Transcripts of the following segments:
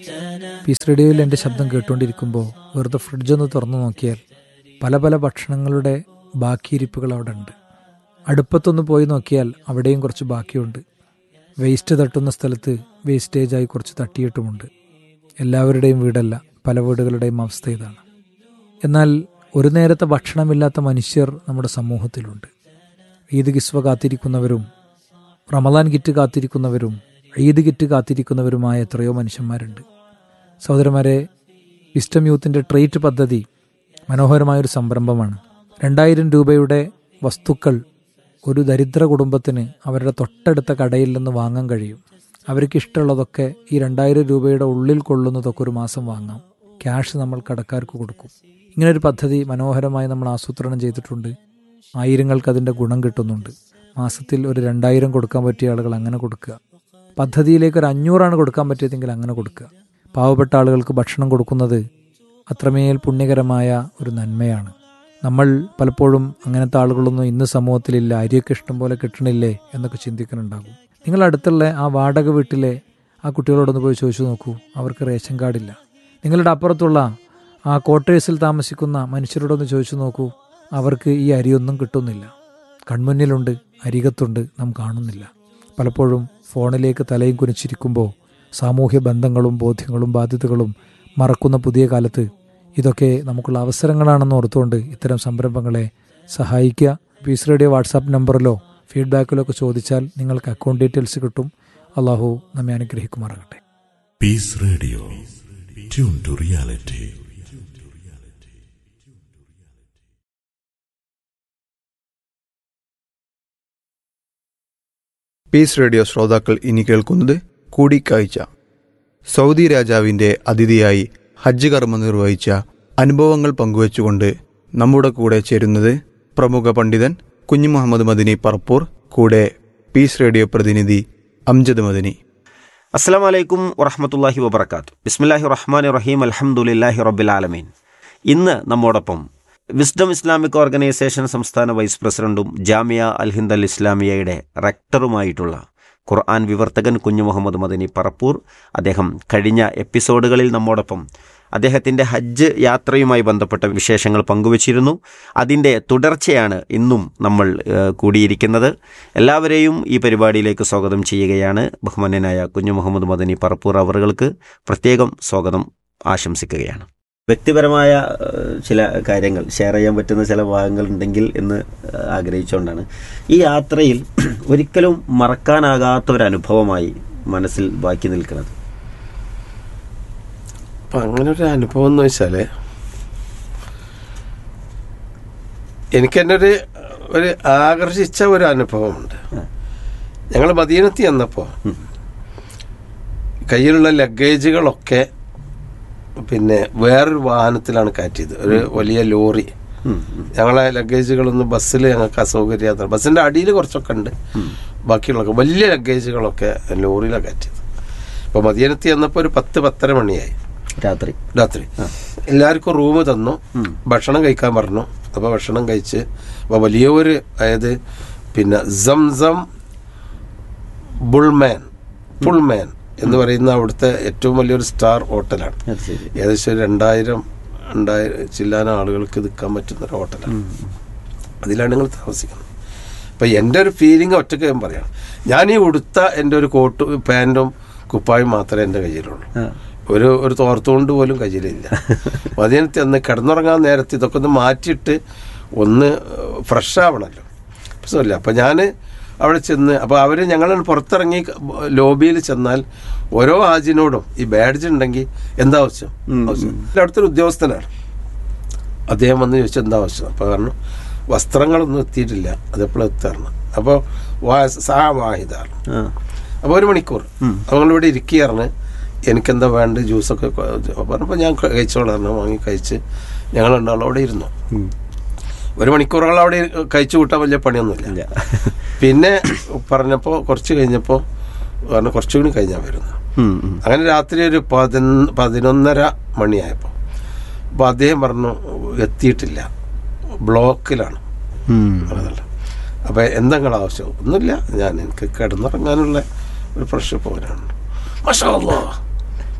Piece റേഡിയോയിൽ എൻ്റെ ശബ്ദം കേട്ടുകൊണ്ടിരിക്കുമ്പോൾ വെറുതെ ഫ്രിഡ്ജൊന്ന് തുറന്നു നോക്കിയാൽ പല പല ഭക്ഷണങ്ങളുടെ ബാക്കിയിരിപ്പുകൾ അവിടെ ഉണ്ട് അടുപ്പത്തൊന്ന് പോയി നോക്കിയാൽ അവിടെയും കുറച്ച് ബാക്കിയുണ്ട് വേസ്റ്റ് തട്ടുന്ന സ്ഥലത്ത് വേസ്റ്റേജായി കുറച്ച് തട്ടിയിട്ടുമുണ്ട് എല്ലാവരുടെയും വീടല്ല പല വീടുകളുടെയും അവസ്ഥ ഇതാണ് എന്നാൽ ഒരു നേരത്തെ ഭക്ഷണമില്ലാത്ത മനുഷ്യർ നമ്മുടെ സമൂഹത്തിലുണ്ട് ഈദ് കിസ്വ കാത്തിരിക്കുന്നവരും റമദാൻ കിറ്റ് കാത്തിരിക്കുന്നവരും ഈദ് കിറ്റ് കാത്തിരിക്കുന്നവരുമായ എത്രയോ മനുഷ്യന്മാരുണ്ട് സഹോദരന്മാരെ വിസ്റ്റം യൂത്തിൻ്റെ ട്രേറ്റ് പദ്ധതി മനോഹരമായൊരു സംരംഭമാണ് രണ്ടായിരം രൂപയുടെ വസ്തുക്കൾ ഒരു ദരിദ്ര കുടുംബത്തിന് അവരുടെ തൊട്ടടുത്ത കടയിൽ നിന്ന് വാങ്ങാൻ കഴിയും അവർക്ക് ഇഷ്ടമുള്ളതൊക്കെ ഈ രണ്ടായിരം രൂപയുടെ ഉള്ളിൽ കൊള്ളുന്നതൊക്കെ ഒരു മാസം വാങ്ങാം ക്യാഷ് നമ്മൾ കടക്കാർക്ക് കൊടുക്കും ഇങ്ങനൊരു പദ്ധതി മനോഹരമായി നമ്മൾ ആസൂത്രണം ചെയ്തിട്ടുണ്ട് ആയിരങ്ങൾക്ക് അതിൻ്റെ ഗുണം കിട്ടുന്നുണ്ട് മാസത്തിൽ ഒരു രണ്ടായിരം കൊടുക്കാൻ പറ്റിയ ആളുകൾ അങ്ങനെ കൊടുക്കുക പദ്ധതിയിലേക്ക് ഒരു അഞ്ഞൂറാണ് കൊടുക്കാൻ പറ്റിയതെങ്കിൽ അങ്ങനെ കൊടുക്കുക പാവപ്പെട്ട ആളുകൾക്ക് ഭക്ഷണം കൊടുക്കുന്നത് അത്രമേൽ പുണ്യകരമായ ഒരു നന്മയാണ് നമ്മൾ പലപ്പോഴും അങ്ങനത്തെ ആളുകളൊന്നും ഇന്ന് സമൂഹത്തിലില്ല അരിയൊക്കെ ഇഷ്ടം പോലെ കിട്ടണില്ലേ എന്നൊക്കെ ചിന്തിക്കുന്നുണ്ടാകും നിങ്ങൾ അടുത്തുള്ള ആ വാടക വീട്ടിലെ ആ കുട്ടികളോടൊന്ന് പോയി ചോദിച്ചു നോക്കൂ അവർക്ക് റേഷൻ കാർഡില്ല നിങ്ങളുടെ അപ്പുറത്തുള്ള ആ ക്വാർട്ടേഴ്സിൽ താമസിക്കുന്ന മനുഷ്യരോടൊന്ന് ചോദിച്ചു നോക്കൂ അവർക്ക് ഈ അരിയൊന്നും കിട്ടുന്നില്ല കൺമുന്നിലുണ്ട് അരികത്തുണ്ട് നാം കാണുന്നില്ല പലപ്പോഴും ഫോണിലേക്ക് തലയും കുനിച്ചിരിക്കുമ്പോൾ സാമൂഹ്യ ബന്ധങ്ങളും ബോധ്യങ്ങളും ബാധ്യതകളും മറക്കുന്ന പുതിയ കാലത്ത് ഇതൊക്കെ നമുക്കുള്ള അവസരങ്ങളാണെന്ന് ഓർത്തുകൊണ്ട് ഇത്തരം സംരംഭങ്ങളെ സഹായിക്കുക പീസ് റേഡിയോ വാട്സാപ്പ് നമ്പറിലോ ഫീഡ്ബാക്കിലോ ഒക്കെ ചോദിച്ചാൽ നിങ്ങൾക്ക് അക്കൗണ്ട് ഡീറ്റെയിൽസ് കിട്ടും അള്ളാഹു നമ്മെ അനുഗ്രഹിക്കുമാറാകട്ടെ Peace Radio. Tune to reality. Peace radio ശ്രോതാക്കൾ ഇനി കേൾക്കുന്നത് കൂടിക്കാഴ്ച സൗദി രാജാവിന്റെ അതിഥിയായി ഹജ്ജ് കർമ്മം നിർവഹിച്ച അനുഭവങ്ങൾ പങ്കുവച്ചുകൊണ്ട് നമ്മുടെ കൂടെ ചേരുന്നത് പ്രമുഖ പണ്ഡിതൻ കുഞ്ഞു മുഹമ്മദ് മദിനി പറപ്പൂർ കൂടെ പീസ് റേഡിയോ പ്രതിനിധി അംജദ് മദിനി അസ്സാം വലൈക്കും വറഹമത്തല്ലാഹി വബർക്കാത്തു ബിസ്മില്ലാഹി റഹ്മാൻ റഹീം അലഹമുല്ലാഹി റബ്ബിൽ ആലമീൻ ഇന്ന് നമ്മോടൊപ്പം വിസ്ഡം ഇസ്ലാമിക് ഓർഗനൈസേഷൻ സംസ്ഥാന വൈസ് പ്രസിഡന്റും ജാമിയ അൽ ഹിന്ദ് അൽ ഇസ്ലാമിയയുടെ റെക്ടറുമായിട്ടുള്ള ഖുർആൻ വിവർത്തകൻ കുഞ്ഞു മുഹമ്മദ് മദനി പറപ്പൂർ അദ്ദേഹം കഴിഞ്ഞ എപ്പിസോഡുകളിൽ നമ്മോടൊപ്പം അദ്ദേഹത്തിൻ്റെ ഹജ്ജ് യാത്രയുമായി ബന്ധപ്പെട്ട വിശേഷങ്ങൾ പങ്കുവച്ചിരുന്നു അതിൻ്റെ തുടർച്ചയാണ് ഇന്നും നമ്മൾ ഏഹ്, കൂടിയിരിക്കുന്നത് എല്ലാവരെയും ഈ പരിപാടിയിലേക്ക് സ്വാഗതം ചെയ്യുകയാണ് ബഹുമാന്യനായ കുഞ്ഞു മുഹമ്മദ് മദനി പറപ്പൂർ അവറുകൾക്ക് പ്രത്യേകം സ്വാഗതം ആശംസിക്കുകയാണ് വ്യക്തിപരമായ ഏഹ്, ചില കാര്യങ്ങൾ ഷെയർ ചെയ്യാൻ പറ്റുന്ന ചില ഭാഗങ്ങൾ ഉണ്ടെങ്കിൽ എന്ന് ഏഹ്, ആഗ്രഹിച്ചുകൊണ്ടാണ് ഈ യാത്രയിൽ ഒരിക്കലും മറക്കാനാകാത്ത ഒരു അനുഭവമായി മനസ്സിൽ ബാക്കി നിൽക്കുന്നത് അപ്പം അങ്ങനെ ഒരു അനുഭവം എന്ന് വെച്ചാൽ എനിക്ക് തന്നെ ഒരു ഒരു ആകർഷിച്ച ഒരു അനുഭവമുണ്ട് ഞങ്ങൾ മദീനത്ത് ചെന്നപ്പോൾ കയ്യിലുള്ള ലഗേജുകളൊക്കെ പിന്നെ വേറൊരു വാഹനത്തിലാണ് കയറ്റിയത് ഒരു വലിയ ലോറി ഞങ്ങളെ ലഗേജുകളൊന്നും ബസ്സിൽ ഞങ്ങൾക്ക് അസൗകര്യമാണ് ബസ്സിൻ്റെ അടിയിൽ കുറച്ചൊക്കെ ഉണ്ട് ബാക്കിയുള്ളതൊക്കെ വലിയ ലഗേജുകളൊക്കെ ലോറിയിലാണ് കയറ്റിയത് അപ്പോൾ മദീനത്ത് ചെന്നപ്പോൾ ഒരു പത്ത് പത്തര മണിയായി രാത്രി രാത്രി എല്ലാവർക്കും റൂം തന്നു ഭക്ഷണം കഴിക്കാൻ പറഞ്ഞു അപ്പോൾ ഭക്ഷണം കഴിച്ച് അപ്പോൾ വലിയ ഒരു അതായത് പിന്നെ സംസം ബുൾമാൻ ഫുൾമാൻ എന്ന് പറയുന്ന അവിടുത്തെ ഏറ്റവും വലിയൊരു സ്റ്റാർ ഹോട്ടലാണ് അത് ശരി ഏകദേശം ഒരു രണ്ടായിരം രണ്ടായിരം ചില്ലാന ആളുകൾക്ക് നിൽക്കാൻ പറ്റുന്ന ഒരു ഹോട്ടലാണ് അതിലാണ് നിങ്ങൾ താമസിക്കുന്നത് അപ്പം എൻ്റെ ഒരു ഫീലിംഗ് ഒറ്റയ്ക്ക് ഞാൻ പറയാം ഞാൻ ഈ ഉടുത്ത എൻ്റെ ഒരു കോട്ട് പാൻറ്റും കുപ്പായും മാത്രമേ എൻ്റെ കയ്യിലുള്ളൂ ആ. ഒരു ഒരു തോർത്തുകൊണ്ട് പോലും കയ്യിലില്ല മദീനത്ത് ഒന്ന് കിടന്നുറങ്ങാൻ നേരത്ത് ഇതൊക്കെ ഒന്ന് മാറ്റിയിട്ട് ഒന്ന് ഫ്രഷ് ആവണമല്ലോ പ്രശ്നമില്ല അപ്പം ഞാൻ അവിടെ ചെന്ന് അപ്പോൾ അവർ ഞങ്ങൾ പുറത്തിറങ്ങി ലോബിയിൽ ചെന്നാൽ ഓരോ ഹാജിനോടും ഈ ബാഡ്ജ് ഉണ്ടെങ്കിൽ എന്താ ആവശ്യം ആവശ്യം അവിടുത്തെ ഒരു ഉദ്യോഗസ്ഥനാണ് അദ്ദേഹം വന്ന് ചോദിച്ചു എന്താ ആവശ്യം അപ്പോൾ പറഞ്ഞു വസ്ത്രങ്ങളൊന്നും എത്തിയിട്ടില്ല അതെപ്പോഴും എത്താറുണ്ട് അപ്പോൾ വാ സാ വാഹിദാണ് ആ. അപ്പോൾ ഒരു മണിക്കൂർ നമ്മളിവിടെ ഇരിക്കുകയായിരുന്നു എനിക്കെന്താ വേണ്ട ജ്യൂസൊക്കെ കൊ- പറഞ്ഞപ്പോൾ ഞാൻ കഴിച്ചോളായിരുന്നു വാങ്ങി കഴിച്ച് ഞങ്ങൾ രണ്ടാളും അവിടെ ഇരുന്നു ഒരു മണിക്കൂറുകൾ അവിടെ ഇരി- കഴിച്ചു കൂട്ടാൻ വലിയ പണിയൊന്നുമില്ല ഇല്ല. പിന്നെ പറഞ്ഞപ്പോൾ കുറച്ച് കഴിഞ്ഞപ്പോൾ പറഞ്ഞു കുറച്ചുകൂടി കഴിഞ്ഞാൽ വരുന്നു ഉം, ഉം. അങ്ങനെ രാത്രി ഒരു പതിനൊന്ന് പതിനൊന്നര മണിയായപ്പോൾ അപ്പോൾ അദ്ദേഹം പറഞ്ഞു എത്തിയിട്ടില്ല ബ്ലോക്കിലാണ് ഉം. അതല്ല അപ്പോൾ എന്താ നിങ്ങളുടെ ആവശ്യം ഒന്നുമില്ല ഞാൻ എനിക്ക് കിടന്നുറങ്ങാനുള്ള ഒരു പ്രഷർ പോകാനാണ് മഷാ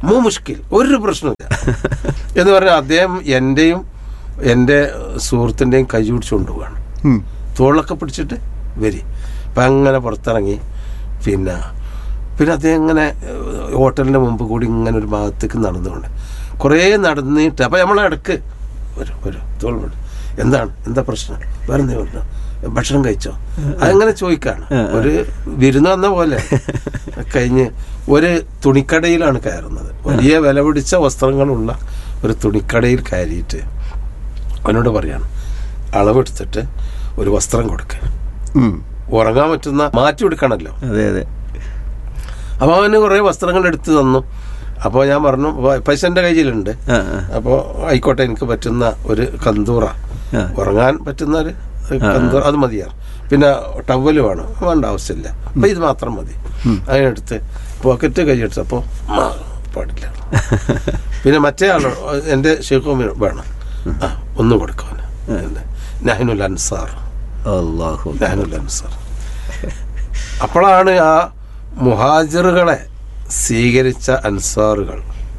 മൂ മുഷ്കിൽ ഒരു പ്രശ്നമില്ല എന്ന് പറഞ്ഞാൽ അദ്ദേഹം എൻ്റെയും എൻ്റെ സുഹൃത്തിൻ്റെയും കൈ പിടിച്ച് കൊണ്ടുപോവാണ് തോളൊക്കെ പിടിച്ചിട്ട് വരി അപ്പം അങ്ങനെ പുറത്തിറങ്ങി പിന്നെ പിന്നെ അദ്ദേഹം ഇങ്ങനെ ഏഹ്, ഹോട്ടലിൻ്റെ മുമ്പ് കൂടി ഇങ്ങനെ ഒരു ഭാഗത്തേക്ക് നടന്നുകൊണ്ട് കുറേ നടന്നിട്ട് അപ്പം നമ്മളെ ഇടക്ക് ഒരു ഒരു തോൾ പിടി- എന്താണ് എന്താ പ്രശ്നം വേറെ എന്തെങ്കിലും ഉണ്ടോ? ഭക്ഷണം കഴിച്ചോ അങ്ങനെ ചോദിക്കാണ് ഒരു വിരുന്ന് വന്ന പോലെ കഴിഞ്ഞ് ഒരു തുണിക്കടയിലാണ് കയറുന്നത് വലിയ വില പിടിച്ച വസ്ത്രങ്ങളുള്ള ഒരു തുണിക്കടയിൽ കയറിയിട്ട് അവനോട് പറയാണ് അളവെടുത്തിട്ട് ഒരു വസ്ത്രം കൊടുക്കുക ഉം. ഉറങ്ങാൻ പറ്റുന്ന മാറ്റി കൊടുക്കണമല്ലോ അതെ അതെ അപ്പോൾ അവന് കുറേ വസ്ത്രങ്ങൾ എടുത്ത് തന്നു അപ്പോൾ ഞാൻ പറഞ്ഞു "പ- പൈസ എൻ്റെ കയ്യിലുണ്ട് ആ, ആ. അപ്പോൾ ആയിക്കോട്ടെ എനിക്ക് പറ്റുന്ന ഒരു കന്തൂറ ആ. ഉറങ്ങാൻ പറ്റുന്ന ഒരു കന്തൂറ അത് മതിയാണ് പിന്നെ ടവല് വേണം വേണ്ട ആവശ്യമില്ല അപ്പം ഇത് മാത്രം മതി അതിനെടുത്ത് പോക്കറ്റ് കൈയെടുത്ത് അപ്പോൾ പാടില്ല പിന്നെ മറ്റേ ആൾ എൻ്റെ ഷെയ്ഖോമി വേണം ആ ഒന്ന് കൊടുക്കാൻ നഹനുൽ അൻസാർ അള്ളാഹു നഹനുൽ അൻസാർ അപ്പോഴാണ് ആ മുഹാജിറുകളെ സ്വീകരിച്ച അൻസാറുകൾ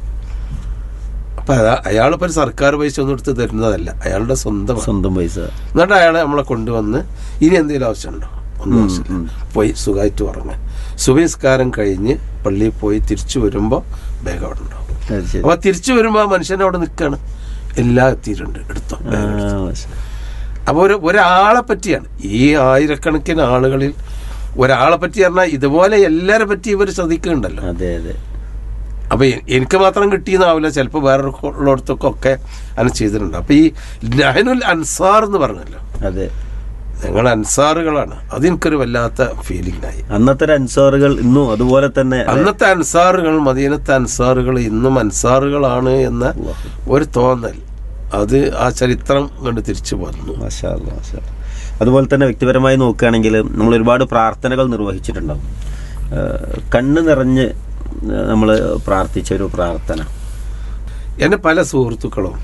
അപ്പം അയാ അയാളിപ്പോൾ ഒരു സർക്കാർ പൈസ ഒന്നും എടുത്ത് തരുന്നതല്ല അയാളുടെ സ്വന്തം സ്വന്തം പൈസ എന്നിട്ട് അയാളെ നമ്മളെ കൊണ്ടുവന്ന് ഇനി എന്തെങ്കിലും ആവശ്യമുണ്ടോ ഒന്നും ആവശ്യമില്ല പോയി സുഖമായിട്ട് ഉറങ്ങാൻ സുബഹിസ്കാരം കഴിഞ്ഞ് പള്ളിയിൽ പോയി തിരിച്ചു വരുമ്പോൾ ബാഗ് അവിടെ ഉണ്ടാവും അത് ശരി അപ്പോൾ തിരിച്ചു വരുമ്പോൾ ആ മനുഷ്യൻ അവിടെ നിൽക്കുകയാണ് എല്ലാം എത്തിയിട്ടുണ്ട് എടുത്തോ ആ, ബാഗ് എടുത്തോ. മാഷാ. അപ്പോൾ ഒരു ഒരാളെ പറ്റിയാണ് ഈ ആയിരക്കണക്കിന് ആളുകളിൽ ഒരാളെ പറ്റി പറഞ്ഞാൽ ഇതുപോലെ എല്ലാരെ പറ്റി ഇവർ ശ്രദ്ധിക്കുന്നുണ്ടല്ലോ അതെ അതെ അപ്പോൾ എ- എനിക്ക് മാത്രം കിട്ടിയെന്നാവില്ല ചിലപ്പോൾ വേറെ ഉള്ളിടത്തൊക്കെ അങ്ങനെ ചെയ്തിട്ടുണ്ട് അപ്പോൾ ഈ നഹനുൽ അൻസാർ എന്ന് പറഞ്ഞല്ലോ അതെ ഞങ്ങൾ അൻസാറുകളാണ് അതെനിക്കൊരു വല്ലാത്ത ഫീലിംഗ് ആയി അന്നത്തെ ഒരു അൻസാറുകൾ ഇന്നും അതുപോലെ തന്നെ അന്നത്തെ അൻസാറുകൾ മദീനത്തെ അൻസാറുകൾ ഇന്നും അൻസാറുകളാണ് എന്ന ഒരു തോന്നൽ അത് ആ ചരിത്രം കണ്ട് തിരിച്ചു വന്നു മാഷാ അല്ലാ, മാഷാ അല്ലാ. അതുപോലെ തന്നെ വ്യക്തിപരമായി നോക്കുകയാണെങ്കിൽ നമ്മൾ ഒരുപാട് പ്രാർത്ഥനകൾ നിർവഹിച്ചിട്ടുണ്ടാവും ഏഹ് കണ്ണ് നിറഞ്ഞ് നമ്മൾ പ്രാർത്ഥിച്ച ഒരു പ്രാർത്ഥന എൻ്റെ പല സുഹൃത്തുക്കളും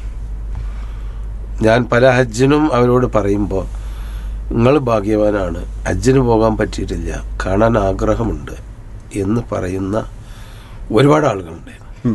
ഞാൻ പല ഹജ്ജിനും അവരോട് പറയുമ്പോൾ നിങ്ങൾ ഭാഗ്യവാനാണ് ഹജ്ജിന് പോകാൻ പറ്റിയിട്ടില്ല കാണാൻ ആഗ്രഹമുണ്ട് എന്ന് പറയുന്ന ഒരുപാട് ആളുകളുണ്ട് ഉം.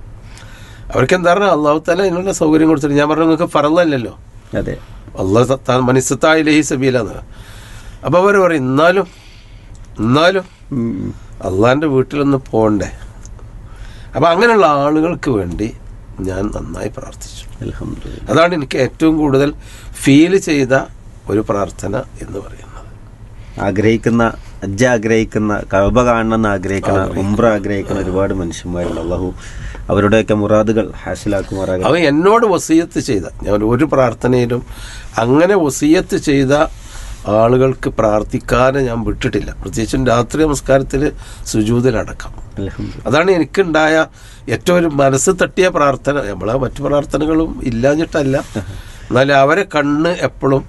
അവർക്ക് എന്താ പറഞ്ഞാൽ അള്ളാഹു താല അതിനുള്ള സൗകര്യം കൊടുത്തിട്ട് ഞാൻ പറഞ്ഞു നിങ്ങൾക്ക് ഫറലല്ലോ അതെ അള്ളാഹ് മനിസത്തായിലേഹി സബീലെന്ന് അപ്പോൾ അവർ പറയും എന്നാലും എന്നാലും ഉം. അള്ളാഹിൻ്റെ വീട്ടിലൊന്ന് പോകണ്ടേ അപ്പം അങ്ങനെയുള്ള ആളുകൾക്ക് വേണ്ടി ഞാൻ നന്നായി പ്രാർത്ഥിച്ചു അൽഹംദുലില്ലാ. അതാണ് എനിക്ക് ഏറ്റവും കൂടുതൽ ഫീൽ ചെയ്ത ഒരു പ്രാർത്ഥന എന്ന് പറയുന്നത് ആഗ്രഹിക്കുന്ന ഹജ്ജ് ആഗ്രഹിക്കുന്ന കഴബ കാണണമെന്ന് ആഗ്രഹിക്കുന്ന ഉംറ ആഗ്രഹിക്കുന്ന ഒരുപാട് മനുഷ്യന്മാരുണ്ട് അള്ളാഹു അവരുടെയൊക്കെ മുറാദുകൾ ഹാസിലാക്കുമാറാകട്ടെ അവൻ എന്നോട് വസീയത്ത് ചെയ്ത ഞാൻ ഒരു പ്രാർത്ഥനയിലും അങ്ങനെ വസീയത്ത് ചെയ്ത ആളുകൾക്ക് പ്രാർത്ഥിക്കാതെ ഞാൻ വിട്ടിട്ടില്ല പ്രത്യേകിച്ചും രാത്രി നമസ്കാരത്തിൽ സുജൂതിലടക്കം അൽഹംദുലില്ലാ. അതാണ് എനിക്കുണ്ടായ ഏറ്റവും ഒരു മനസ്സ് തട്ടിയ പ്രാർത്ഥന നമ്മളെ മറ്റു പ്രാർത്ഥനകളും ഇല്ലാഞ്ഞിട്ടല്ല എന്നാലും അവരെ കണ്ണ് എപ്പോഴും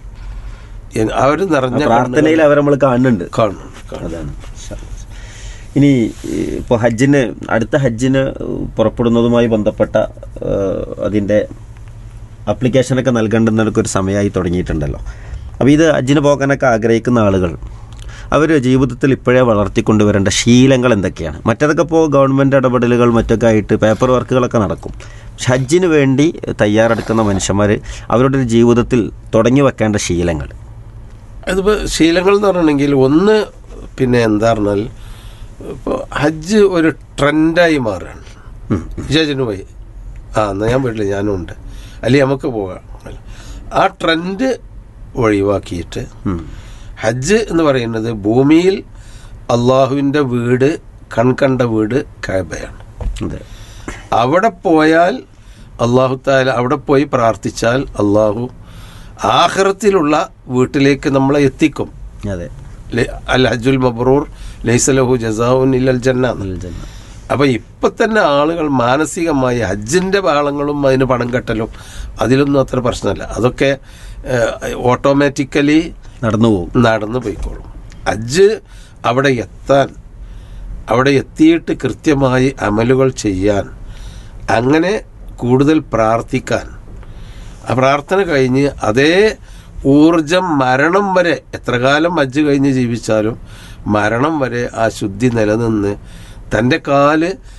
അവർ നിറഞ്ഞ ആ പ്രാർത്ഥനയിൽ അവരെ നമ്മൾ കാണുന്നുണ്ട് കാണുന്നുണ്ട് കാണുന്നുണ്ട്. അതാണ് ഇൻഷാ അല്ലാ. ഇനി ഇപ്പോൾ ഹജ്ജിന് അടുത്ത ഹജ്ജിന് പുറപ്പെടുന്നതുമായി ബന്ധപ്പെട്ട ഏഹ്, അതിൻ്റെ അപ്ലിക്കേഷനൊക്കെ നൽകേണ്ടുന്നതൊക്കെ ഒരു സമയമായി തുടങ്ങിയിട്ടുണ്ടല്ലോ അപ്പോൾ ഇത് ഹജ്ജിന് പോകാനൊക്കെ ആഗ്രഹിക്കുന്ന ആളുകൾ അവർ ജീവിതത്തിൽ ഇപ്പോഴേ വളർത്തിക്കൊണ്ടുവരേണ്ട ശീലങ്ങൾ എന്തൊക്കെയാണ് മറ്റതൊക്കെ ഇപ്പോൾ ഗവൺമെൻറ് ഇടപെടലുകൾ മറ്റൊക്കെ ആയിട്ട് പേപ്പർ വർക്കുകളൊക്കെ നടക്കും പക്ഷെ ഹജ്ജിന് വേണ്ടി തയ്യാറെടുക്കുന്ന മനുഷ്യന്മാർ അവരുടെ ഒരു ജീവിതത്തിൽ തുടങ്ങി വെക്കേണ്ട ശീലങ്ങൾ അതിപ്പോൾ ശീലങ്ങൾ എന്ന് പറഞ്ഞിട്ടുണ്ടെങ്കിൽ ഒന്ന് പിന്നെ എന്താ പറഞ്ഞാൽ ഇപ്പോൾ ഹജ്ജ് ഒരു ട്രെൻഡായി മാറുകയാണ് വിജയജന് പോയി ആ എന്നാൽ ഞാൻ വീട്ടിൽ ഞാനും ഉണ്ട് അല്ലെങ്കിൽ നമുക്ക് പോകാം ആ ട്രെൻഡ് ഒഴിവാക്കിയിട്ട് ഉം. ഹജ്ജ് എന്ന് പറയുന്നത് ഭൂമിയിൽ അള്ളാഹുവിൻ്റെ വീട് കൺകണ്ട വീട് കഴബയാണ് അതെ അവിടെ പോയാൽ അള്ളാഹു താല അവിടെ പോയി പ്രാർത്ഥിച്ചാൽ അള്ളാഹു ആഹ്റത്തിലുള്ള വീട്ടിലേക്ക് നമ്മളെ എത്തിക്കും അതെ ലെ- അൽ ഹജ്ജുൽ മബ്രൂർ ലൈസലഹു ജസാഉൻ ഇല്ലൽ ജന്ന എന്ന്. അൽ ജന്ന. അപ്പോൾ ഇപ്പം തന്നെ ആളുകൾ മാനസികമായി ഹജ്ജിൻ്റെ പാളങ്ങളും അതിന് പണം കെട്ടലും അതിലൊന്നും അത്ര പ്രശ്നമല്ല അതൊക്കെ ഓട്ടോമാറ്റിക്കലി നടന്നു പോകും നടന്നു പോയിക്കോളും ഹജ്ജ് അവിടെ എത്താൻ അവിടെ എത്തിയിട്ട് കൃത്യമായി അമലുകൾ ചെയ്യാൻ അങ്ങനെ കൂടുതൽ പ്രാർത്ഥിക്കാൻ ആ പ്രാർത്ഥന കഴിഞ്ഞ് അതേ ഊർജം മരണം വരെ എത്ര കാലം ഹജ്ജ് കഴിഞ്ഞ് ജീവിച്ചാലും മരണം വരെ ആ ശുദ്ധി നിലനിന്ന് തൻ്റെ കാല്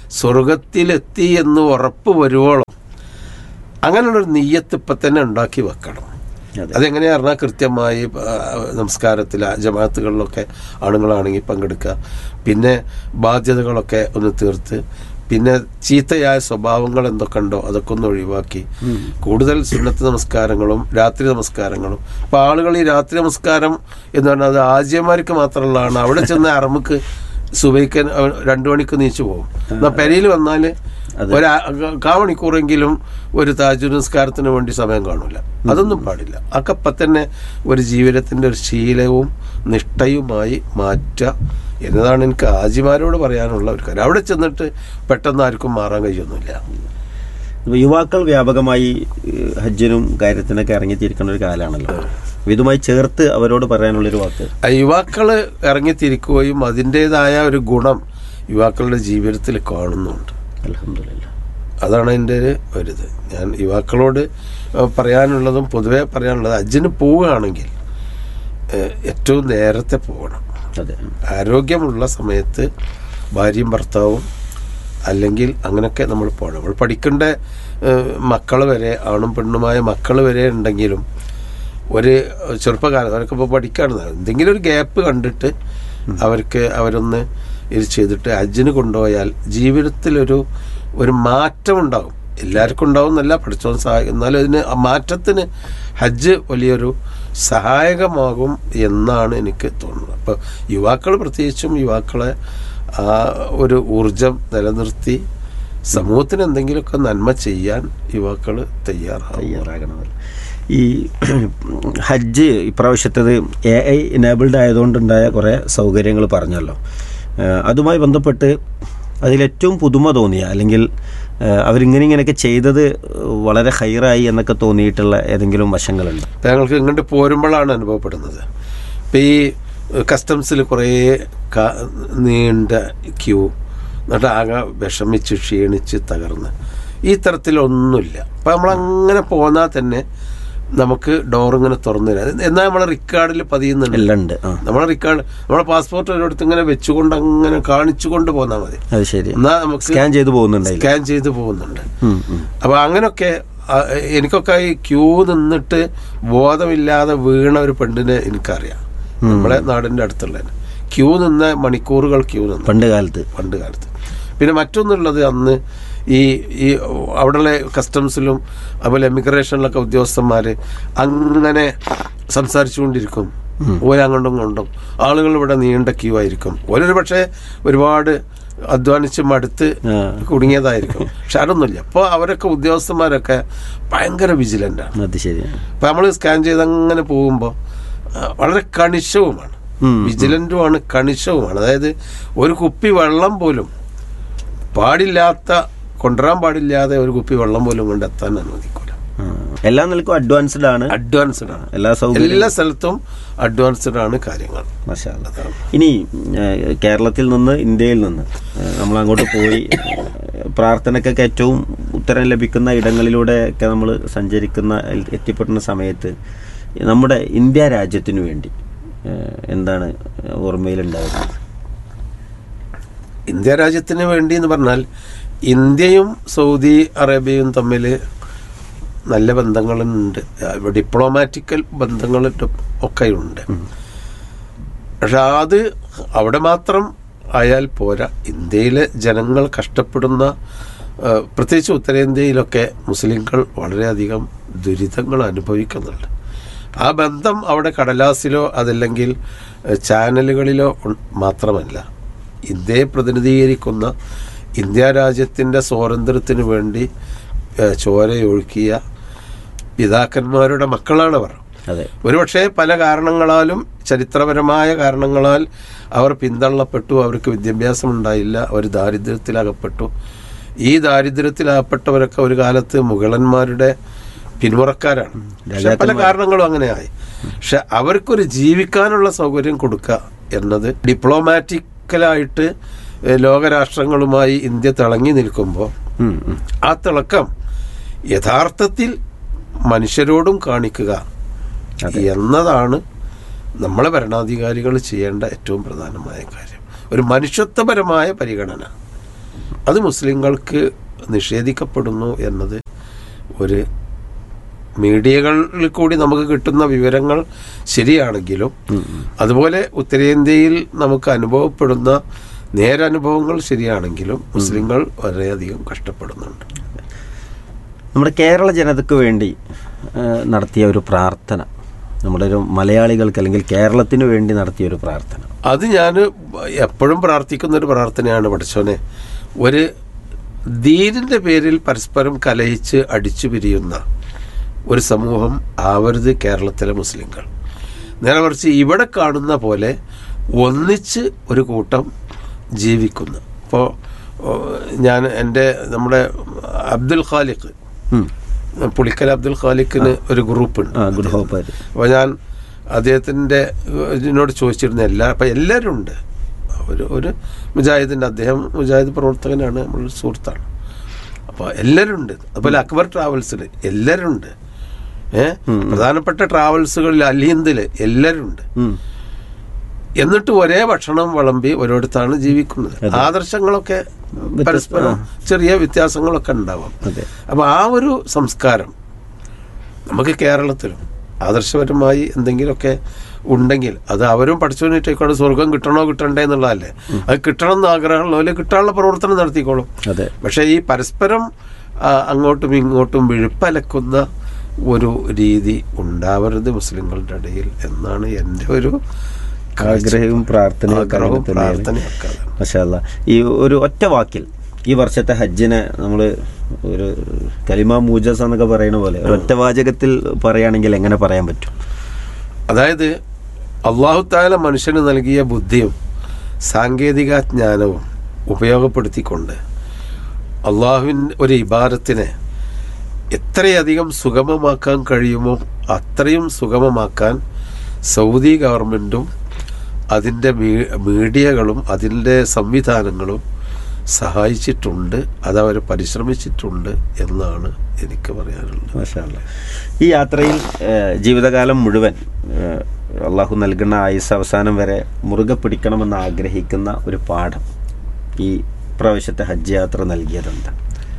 സ്വർഗത്തിലെത്തി എന്ന് ഉറപ്പ് വരുവോളം അങ്ങനെയുള്ളൊരു നെയ്യത്ത് ഇപ്പം തന്നെ ഉണ്ടാക്കി വെക്കണം അതെ. അതെങ്ങനെയാ പറഞ്ഞാൽ കൃത്യമായി ആ, നമസ്കാരത്തിൽ ആ ജമാഅത്തുകളിലൊക്കെ ആണുങ്ങളാണെങ്കിൽ പങ്കെടുക്കുക പിന്നെ ബാധ്യതകളൊക്കെ ഒന്ന് തീർത്ത് പിന്നെ ചീത്തയായ സ്വഭാവങ്ങൾ എന്തൊക്കെ ഉണ്ടോ അതൊക്കെ ഒന്ന് ഒഴിവാക്കി കൂടുതൽ സുന്നത്ത് നമസ്കാരങ്ങളും രാത്രി നമസ്കാരങ്ങളും അപ്പൊ ആളുകൾ ഈ രാത്രി നമസ്കാരം എന്ന് പറഞ്ഞാൽ അത് ആജ്യമാർക്ക് മാത്രമുള്ളതാണ് അവിടെ ചെന്ന് അറമുക്ക് സുബൈക്കൻ രണ്ടു മണിക്ക് നീച്ചു പോകും എന്നാൽ പെരയിൽ വന്നാൽ ഒരു ആ- കാ മണിക്കൂറെങ്കിലും ഒരു താജു നിസ്കാരത്തിന് വേണ്ടി സമയം കാണൂല അതൊന്നും പാടില്ല അക്കപ്പം തന്നെ ഒരു ജീവിതത്തിന്റെ ഒരു ശീലവും നിഷ്ഠയുമായി മാറ്റുക എന്നതാണ് എനിക്ക് ആജിമാരോട് പറയാനുള്ള ഒരു കാര്യം അവിടെ ചെന്നിട്ട് പെട്ടെന്ന് ആർക്കും മാറാൻ കഴിയൊന്നുമില്ല ഇപ്പൊ യുവാക്കൾ വ്യാപകമായി ഏഹ്, ഹജ്ജിനും കാര്യത്തിനൊക്കെ ഇറങ്ങിത്തിരിക്കുന്ന ഒരു കാലമാണല്ലോ അപ്പൊ ഇതുമായി ചേർത്ത് അവരോട് പറയാനുള്ളൊരു വാക്ക് ആ യുവാക്കള് ഇറങ്ങിത്തിരിക്കുകയും അതിൻ്റെതായ ഒരു ഗുണം യുവാക്കളുടെ ജീവിതത്തിൽ കാണുന്നുണ്ട് അലഹമില്ല അതാണ് എൻ്റെ ഒരു ഒരിത് ഞാൻ യുവാക്കളോട് ഏഹ്, പറയാനുള്ളതും പൊതുവെ പറയാനുള്ളത് അജ്ജിന് പോവുകയാണെങ്കിൽ ഏഹ്, ഏറ്റവും നേരത്തെ പോകണം അതെ ആരോഗ്യമുള്ള സമയത്ത് ഭാര്യയും ഭർത്താവും അല്ലെങ്കിൽ അങ്ങനെയൊക്കെ നമ്മൾ പോകണം നമ്മൾ പഠിക്കേണ്ട മക്കൾ വരെ ആണും പെണ്ണുമായ മക്കൾ വരെ ഉണ്ടെങ്കിലും ഒരു ചെറുപ്പക്കാലം അവരൊക്കെ ഇപ്പോൾ പഠിക്കുകയാണ് എന്തെങ്കിലും ഒരു ഗ്യാപ്പ് കണ്ടിട്ട് അവർക്ക് അവരൊന്ന് ഇത് ചെയ്തിട്ട് ഹജ്ജിന് കൊണ്ടുപോയാൽ ജീവിതത്തിലൊരു ഒരു മാറ്റം ഉണ്ടാകും എല്ലാവർക്കും ഉണ്ടാവും എന്നല്ല പഠിച്ചോൻ സഹായിക്കും എന്നാലും അതിന് ആ മാറ്റത്തിന് ഹജ്ജ് വലിയൊരു സഹായകമാകും എന്നാണ് എനിക്ക് തോന്നുന്നത് അപ്പോൾ യുവാക്കൾ പ്രത്യേകിച്ചും യുവാക്കളെ ആ ഒരു ഊർജം നിലനിർത്തി സമൂഹത്തിന് എന്തെങ്കിലുമൊക്കെ നന്മ ചെയ്യാൻ യുവാക്കൾ തയ്യാറാവും തയ്യാറാകണമല്ലോ ഈ ഹജ്ജ് ഇപ്രാവശ്യത്തത് എ ഐ എനേബിൾഡ് ആയതുകൊണ്ടുണ്ടായ കുറേ സൗകര്യങ്ങൾ പറഞ്ഞല്ലോ ഏഹ് അതുമായി ബന്ധപ്പെട്ട് അതിലേറ്റവും പുതുമ തോന്നിയ അല്ലെങ്കിൽ ഏഹ് അവരിങ്ങനെ ഇങ്ങനെയൊക്കെ ചെയ്തത് വളരെ ഹൈറായി എന്നൊക്കെ തോന്നിയിട്ടുള്ള ഏതെങ്കിലും വശങ്ങളുണ്ട് ഇപ്പം ഞങ്ങൾക്ക് ഇങ്ങോട്ട് പോരുമ്പോഴാണ് അനുഭവപ്പെടുന്നത് ഇപ്പം ഈ കസ്റ്റംസിൽ കുറേ ക- നീണ്ട ക്യൂ എന്നിട്ട് ആകെ വിഷമിച്ച് ക്ഷീണിച്ച് തകർന്ന് ഈ തരത്തിലൊന്നുമില്ല അപ്പം നമ്മളങ്ങനെ പോന്നാൽ തന്നെ നമുക്ക് ഡോർ ഇങ്ങനെ തുറന്നു തരാം എന്നാൽ നമ്മളെ റിക്കാർഡിൽ പതിയുന്നുണ്ട് എല്ലാം ഉണ്ട് ആ നമ്മളെ റിക്കാർഡ് നമ്മളെ പാസ്പോർട്ട് ഒരിടത്ത് ഇങ്ങനെ വെച്ചുകൊണ്ട് അങ്ങനെ കാണിച്ചുകൊണ്ട് പോന്നാൽ മതി അത് ശരി എന്നാൽ നമുക്ക് സ്കാൻ ചെയ്ത് പോകുന്നുണ്ടായില്ല സ്കാൻ ചെയ്ത് പോകുന്നുണ്ട് ഉം, ഉം. അപ്പൊ അങ്ങനൊക്കെ ആ, എനിക്കൊക്കെ ഈ ക്യൂ നിന്നിട്ട് ബോധമില്ലാതെ വീണ ഒരു പെണ്ണിനെ എനിക്കറിയാം നമ്മളെ നാടിന്റെ അടുത്തുള്ള ക്യൂ നിന്ന മണിക്കൂറുകൾ ക്യൂ നിന്നു പണ്ട് കാലത്ത് പണ്ട് കാലത്ത് പിന്നെ മറ്റൊന്നുള്ളത് അന്ന് ഈ ഈ അവിടെയുള്ള കസ്റ്റംസിലും അതുപോലെ എമിഗ്രേഷനിലൊക്കെ ഉദ്യോഗസ്ഥന്മാർ അങ്ങനെ സംസാരിച്ചുകൊണ്ടിരിക്കും ഓരങ്ങോട്ടും കൊണ്ടും ആളുകൾ ഇവിടെ നീണ്ട ക്യൂ ആയിരിക്കും ഓരൊരു പക്ഷേ ഒരുപാട് അധ്വാനിച്ച് മടുത്ത് ആ. കുടുങ്ങിയതായിരിക്കും പക്ഷെ അതൊന്നുമില്ല അപ്പോൾ അവരൊക്കെ ഉദ്യോഗസ്ഥന്മാരൊക്കെ ഭയങ്കര വിജിലൻ്റാണ് അത് ശരിയാണ് അപ്പം നമ്മൾ സ്കാൻ ചെയ്ത് അങ്ങനെ പോകുമ്പോൾ വളരെ കണിശവുമാണ് ഉം. വിജിലൻറ്റുമാണ് കണിശവുമാണ് അതായത് ഒരു കുപ്പി വെള്ളം പോലും പാടില്ലാത്ത കൊണ്ടുവരാൻ പാടില്ലാതെ ഒരു കുപ്പി വെള്ളം പോലും കൊണ്ടെത്താൻ അനുവദിക്കൂല ആ. എല്ലാ നിലക്കും അഡ്വാൻസ്ഡ് ആണ് അഡ്വാൻസ്ഡ് ആണ് എല്ലാ സൗകര്യങ്ങളും എല്ലാ സ്ഥലത്തും അഡ്വാൻസ്ഡ് ആണ് കാര്യങ്ങൾ മാഷാ അല്ലാ. ഇനി ഏഹ്, കേരളത്തിൽ നിന്ന് ഇന്ത്യയിൽ നിന്ന് ഏഹ്, നമ്മൾ അങ്ങോട്ട് പോയി ഏഹ്, പ്രാർത്ഥനക്കൊക്കെ ഏറ്റവും ഉത്തരം ലഭിക്കുന്ന ഇടങ്ങളിലൂടെ ഒക്കെ നമ്മൾ സഞ്ചരിക്കുന്ന എൽ- എത്തിപ്പെടുന്ന സമയത്ത് നമ്മുടെ ഇന്ത്യ രാജ്യത്തിനു വേണ്ടി ഏഹ്, എന്താണ് ഓർമ്മയിലുണ്ടാകുന്നത് ഇന്ത്യ രാജ്യത്തിന് വേണ്ടി എന്ന് പറഞ്ഞാൽ ഇന്ത്യയും സൗദി അറേബ്യയും തമ്മിൽ നല്ല ബന്ധങ്ങളുണ്ട് ഡിപ്ലോമാറ്റിക്കൽ ബന്ധങ്ങൾ ഒക്കെ ഉണ്ട് പക്ഷെ അത് അവിടെ മാത്രം ആയാൽ പോരാ ഇന്ത്യയിലെ ജനങ്ങൾ കഷ്ടപ്പെടുന്ന ആ, പ്രത്യേകിച്ച് ഉത്തരേന്ത്യയിലൊക്കെ മുസ്ലിങ്ങൾ വളരെയധികം ദുരിതങ്ങൾ അനുഭവിക്കുന്നുണ്ട് ആ ബന്ധം അവിടെ കടലാസിലോ അതല്ലെങ്കിൽ ഏ, ചാനലുകളിലോ ഉൺ- മാത്രമല്ല ഇന്ത്യയെ പ്രതിനിധീകരിക്കുന്ന ഇന്ത്യ രാജ്യത്തിൻ്റെ സ്വാതന്ത്ര്യത്തിന് വേണ്ടി ഏ, ചോരയൊഴുക്കിയ പിതാക്കന്മാരുടെ മക്കളാണവർ അതെ ഒരുപക്ഷെ പല കാരണങ്ങളാലും ചരിത്രപരമായ കാരണങ്ങളാൽ അവർ പിന്തള്ളപ്പെട്ടു അവർക്ക് വിദ്യാഭ്യാസം ഉണ്ടായില്ല അവർ ദാരിദ്ര്യത്തിലകപ്പെട്ടു ഈ ദാരിദ്ര്യത്തിലകപ്പെട്ടവരൊക്കെ ഒരു കാലത്ത് മുഗളന്മാരുടെ പിന്മുറക്കാരാണ് പക്ഷെ പല കാരണങ്ങളും അങ്ങനെയായി പക്ഷെ അവർക്കൊരു ജീവിക്കാനുള്ള സൗകര്യം കൊടുക്കുക എന്നത് ഡിപ്ലോമാറ്റിക്കലായിട്ട് ഏഹ്, ലോകരാഷ്ട്രങ്ങളുമായി ഇന്ത്യ തിളങ്ങി നിൽക്കുമ്പോൾ ഉം, ഉം. ആ തിളക്കം യഥാർത്ഥത്തിൽ മനുഷ്യരോടും കാണിക്കുക എന്നതാണ് നമ്മളെ ഭരണാധികാരികൾ ചെയ്യേണ്ട ഏറ്റവും പ്രധാനമായ കാര്യം ഒരു മനുഷ്യത്വപരമായ പരിഗണന അത് മുസ്ലിങ്ങൾക്ക് നിഷേധിക്കപ്പെടുന്നു എന്നത് ഒരു മീഡിയകളിൽ കൂടി നമുക്ക് കിട്ടുന്ന വിവരങ്ങൾ ശരിയാണെങ്കിലും അതുപോലെ ഉത്തരേന്ത്യയിൽ നമുക്ക് അനുഭവപ്പെടുന്ന നേരനുഭവങ്ങൾ ശരിയാണെങ്കിലും മുസ്ലിങ്ങൾ വളരെയധികം കഷ്ടപ്പെടുന്നുണ്ട് നമ്മുടെ കേരള ജനതയ്ക്ക് വേണ്ടി ആ, നടത്തിയ ഒരു പ്രാർത്ഥന നമ്മുടെ ഒരു മലയാളികൾക്ക് അല്ലെങ്കിൽ കേരളത്തിന് വേണ്ടി നടത്തിയ ഒരു പ്രാർത്ഥന അത് ഞാൻ എപ്പോഴും പ്രാർത്ഥിക്കുന്ന ഒരു പ്രാർത്ഥനയാണ് പഠിച്ചോനെ ഒരു ദീനിന്റെ പേരിൽ പരസ്പരം കലഹിച്ച് അടിച്ചു പിരിയുന്ന ഒരു സമൂഹം ആവരുത് കേരളത്തിലെ മുസ്ലിങ്ങൾ നേരെ മറിച്ച് ഇവിടെ കാണുന്ന പോലെ ഒന്നിച്ച് ഒരു കൂട്ടം ജീവിക്കുന്നു ഇപ്പോൾ ഞാൻ എൻ്റെ നമ്മുടെ അബ്ദുൽ ഖാലിഖ് ഉം. പുളിക്കൽ അബ്ദുൽ ഖാലിഖിന് ഒരു ഗ്രൂപ്പുണ്ട് ആ ഗുഡ് ഹോപ്പ് അപ്പോൾ ഞാൻ അദ്ദേഹത്തിൻ്റെ ഇതിനോട് ചോദിച്ചിരുന്ന എല്ലാ അപ്പം എല്ലാവരും ഉണ്ട് ഒരു ഒരു മുജാഹിദിൻ്റെ അദ്ദേഹം മുജാഹിദ് പ്രവർത്തകനാണ് നമ്മളൊരു സുഹൃത്താണ് അപ്പോൾ എല്ലാവരും ഉണ്ട് അതുപോലെ അക്ബർ ട്രാവൽസിൽ എല്ലാവരും ഉണ്ട് ഏഹ് പ്രധാനപ്പെട്ട ട്രാവൽസുകളിൽ അലിയന്തിൽ എല്ലാവരും ഉണ്ട് എന്നിട്ട് ഒരേ ഭക്ഷണം വിളമ്പി ഒരിടത്താണ് ജീവിക്കുന്നത് ആദർശങ്ങളൊക്കെ പരസ്പരം ചെറിയ വ്യത്യാസങ്ങളൊക്കെ ഉണ്ടാവാം അതെ. അപ്പൊ ആ ഒരു സംസ്കാരം നമുക്ക് കേരളത്തിലും ആദർശപരമായി എന്തെങ്കിലുമൊക്കെ ഉണ്ടെങ്കിൽ അത് അവരും പഠിച്ചുകൊണ്ടിട്ടേക്കോടെ സ്വർഗം കിട്ടണോ കിട്ടണ്ടേ എന്നുള്ളതല്ലേ അത് കിട്ടണം എന്ന് ആഗ്രഹമുള്ളവര് കിട്ടാനുള്ള പ്രവർത്തനം നടത്തിക്കോളും അതെ പക്ഷേ ഈ പരസ്പരം ആ, അങ്ങോട്ടും ഇങ്ങോട്ടും വിഴുപ്പലക്കുന്ന ഒരു രീതി ഉണ്ടാവരുത് മുസ്ലിങ്ങളുടെ ഇടയിൽ എന്നാണ് എൻ്റെ ഒരു കാഴ്ച. ആഗ്രഹവും പ്രാർത്ഥനയും ഒക്കെ ആഗ്രഹവും അങ്ങനെ തന്നെയാണ്. പ്രാർത്ഥനയൊക്കെ അതാണ്. മഷാല്ല ഈ ഒരു ഒറ്റ വാക്കിൽ ഈ വർഷത്തെ ഹജ്ജിനെ നമ്മൾ ഒരു കലിമ മൂജസ് എന്നൊക്കെ പറയുന്ന പോലെ ഒരു ഒറ്റ വാചകത്തിൽ പറയുകയാണെങ്കിൽ എങ്ങനെ പറയാൻ പറ്റും അതായത് അള്ളാഹു താല മനുഷ്യന് നൽകിയ ബുദ്ധിയും സാങ്കേതിക ജ്ഞാനവും ഉപയോഗപ്പെടുത്തിക്കൊണ്ട് അള്ളാഹുവിൻ ഒരു ഇബാരത്തിനെ എത്രയധികം സുഗമമാക്കാൻ കഴിയുമോ അത്രയും സുഗമമാക്കാൻ സൗദി ഗവൺമെൻറ്റും അതിൻ്റെ മീ- മീഡിയകളും അതിൻ്റെ സംവിധാനങ്ങളും സഹായിച്ചിട്ടുണ്ട് അതവർ പരിശ്രമിച്ചിട്ടുണ്ട് എന്നാണ് എനിക്ക് പറയാനുള്ളത് മഷാല്ല ഈ യാത്രയിൽ ഏഹ്, ജീവിതകാലം മുഴുവൻ ഏഹ്, അള്ളാഹു നൽകുന്ന ആയുസ് അവസാനം വരെ മുറുകെ പിടിക്കണമെന്ന് ആഗ്രഹിക്കുന്ന ഒരു പാഠം ഈ പ്രാവശ്യത്തെ ഹജ്ജ് യാത്ര നൽകിയതെന്താ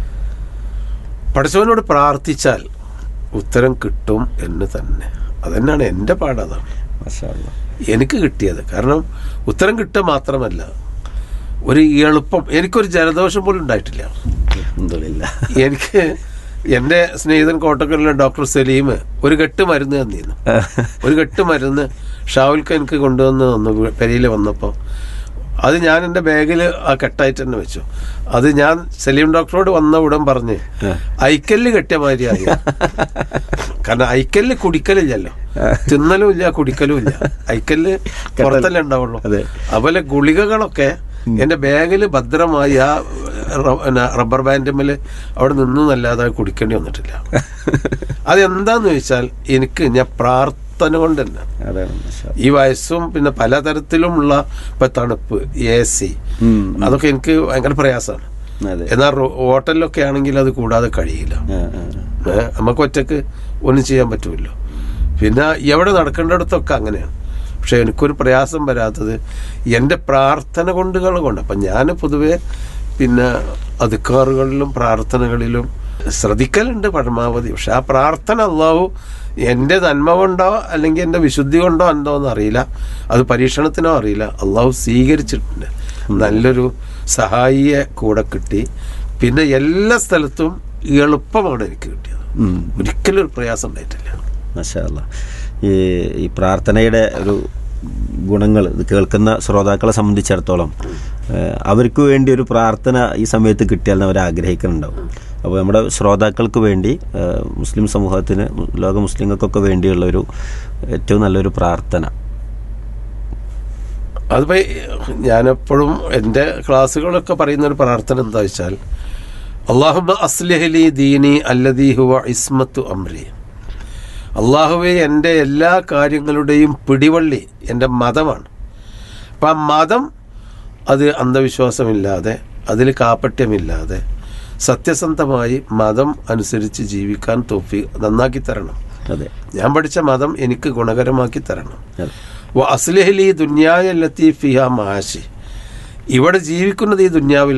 പഠിച്ചവനോട് പ്രാർത്ഥിച്ചാൽ ഉത്തരം കിട്ടും എന്ന് തന്നെ അതന്നെയാണ് എൻ്റെ പാഠതാണ് മഷാല്ല എനിക്ക് കിട്ടിയത് കാരണം ഉത്തരം കിട്ടുക മാത്രമല്ല ഒരു എളുപ്പം എനിക്കൊരു ജലദോഷം പോലും ഉണ്ടായിട്ടില്ല അൽഹംദുലില്ലാ. എനിക്ക് എൻ്റെ സ്നേഹിതൻ കോട്ടക്കലിലെ ഡോക്ടർ സലീം ഒരു കെട്ട് മരുന്ന് തന്നിരുന്നു ഒരു കെട്ട് മരുന്ന് ഷാവുൽക്ക് എനിക്ക് കൊണ്ടുവന്ന് തന്നു പെരിയിൽ വന്നപ്പോൾ അത് ഞാൻ എൻ്റെ ബാഗിൽ ആ കെട്ടായിട്ട് തന്നെ വെച്ചു അത് ഞാൻ സലീം ഡോക്ടറോട് വന്ന ഉടൻ പറഞ്ഞ് ഐക്കല്ല് കെട്ടിയ മാതിരിയായി കാരണം ഐക്കല്ല് കുടിക്കലില്ലല്ലോ തിന്നലും ഇല്ല കുടിക്കലും ഇല്ല ഐക്കല്ല് പുറത്തല്ലേ ഉണ്ടാവുള്ളൂ അതെ. അതുപോലെ ഗുളികകളൊക്കെ എന്റെ ബാഗിൽ ഭദ്രമായി ആ റ- പിന്നെ റബ്ബർ ബാൻഡുമ്മൽ അവിടെ നിന്നല്ലാതെ കുടിക്കേണ്ടി വന്നിട്ടില്ല അതെന്താന്ന് ചോദിച്ചാൽ എനിക്ക് ഞാൻ പ്രാർത്ഥന കൊണ്ട് തന്നെ അതാണ് മഷാ ഈ വയസ്സും പിന്നെ പലതരത്തിലുമുള്ള ഇപ്പൊ തണുപ്പ് എ സി ഉം. അതൊക്കെ എനിക്ക് ഭയങ്കര പ്രയാസമാണ് അതെ എന്നാൽ റോ- ഹോട്ടലിലൊക്കെ ആണെങ്കിൽ അത് കൂടാതെ കഴിയില്ല ആ, ആ, ആ. ഏ, നമുക്ക് ഒറ്റക്ക് ഒന്നും ചെയ്യാൻ പറ്റുമല്ലോ പിന്നെ എവിടെ നടക്കേണ്ടിടത്തൊക്കെ അങ്ങനെയാണ് പക്ഷെ എനിക്കൊരു പ്രയാസം വരാത്തത് എൻ്റെ പ്രാർത്ഥന കൊണ്ടുകൾ കൊണ്ട് അപ്പം ഞാൻ പൊതുവെ പിന്നെ അധികാറുകളിലും പ്രാർത്ഥനകളിലും ശ്രദ്ധിക്കലുണ്ട് പരമാവധി പക്ഷെ ആ പ്രാർത്ഥന അള്ളാഹു എൻ്റെ നന്മ കൊണ്ടോ അല്ലെങ്കിൽ എൻ്റെ വിശുദ്ധി കൊണ്ടോ എന്തോ എന്ന് അറിയില്ല അത് പരീക്ഷണത്തിനോ അറിയില്ല അള്ളാഹു സ്വീകരിച്ചിട്ടുണ്ട് നല്ലൊരു സഹായിയെ കൂടെ കിട്ടി പിന്നെ എല്ലാ സ്ഥലത്തും എളുപ്പമാണ് എനിക്ക് കിട്ടിയത് ഉം. ഒരിക്കലും ഒരു പ്രയാസം ഉണ്ടായിട്ടില്ല മഷാല്ല ഈ ഈ പ്രാർത്ഥനയുടെ ഒരു ഗുണങ്ങൾ ഇത് കേൾക്കുന്ന ശ്രോതാക്കളെ സംബന്ധിച്ചിടത്തോളം ഏഹ്, അവർക്ക് വേണ്ടി ഒരു പ്രാർത്ഥന ഈ സമയത്ത് കിട്ടിയാൽ അവർ ആഗ്രഹിക്കുന്നുണ്ടാവും അപ്പോൾ നമ്മുടെ ശ്രോതാക്കൾക്ക് വേണ്ടി ഏഹ്, മുസ്ലിം സമൂഹത്തിന് ലോക മുസ്ലിങ്ങൾക്കൊക്കെ വേണ്ടിയുള്ള ഒരു ഏറ്റവും നല്ലൊരു പ്രാർത്ഥന അതിപ്പോ ഞാനെപ്പോഴും എൻ്റെ ക്ലാസ്സുകളൊക്കെ പറയുന്ന ഒരു പ്രാർത്ഥന എന്താ വെച്ചാൽ അള്ളാഹുബ അസ്ലഹലി ദീനി അല്ലദീ ഹുവ ഇസ്മത്തു അമ്രി അള്ളാഹുവെ എൻ്റെ എല്ലാ കാര്യങ്ങളുടെയും പിടിവള്ളി എൻ്റെ മതമാണ് അപ്പം ആ മതം അത് അന്ധവിശ്വാസമില്ലാതെ അതിൽ കാപ്പട്യമില്ലാതെ സത്യസന്ധമായി മതം അനുസരിച്ച് ജീവിക്കാൻ തോഫി നന്നാക്കി തരണം അതെ ഞാൻ പഠിച്ച മതം എനിക്ക് ഗുണകരമാക്കി തരണം അതെ വ അസ്ലിഹലി ദുന്യായ ലത്തീഫിഹ മാഷി ഇവിടെ ജീവിക്കുന്നത് ഈ ദുന്യാവിലാണ്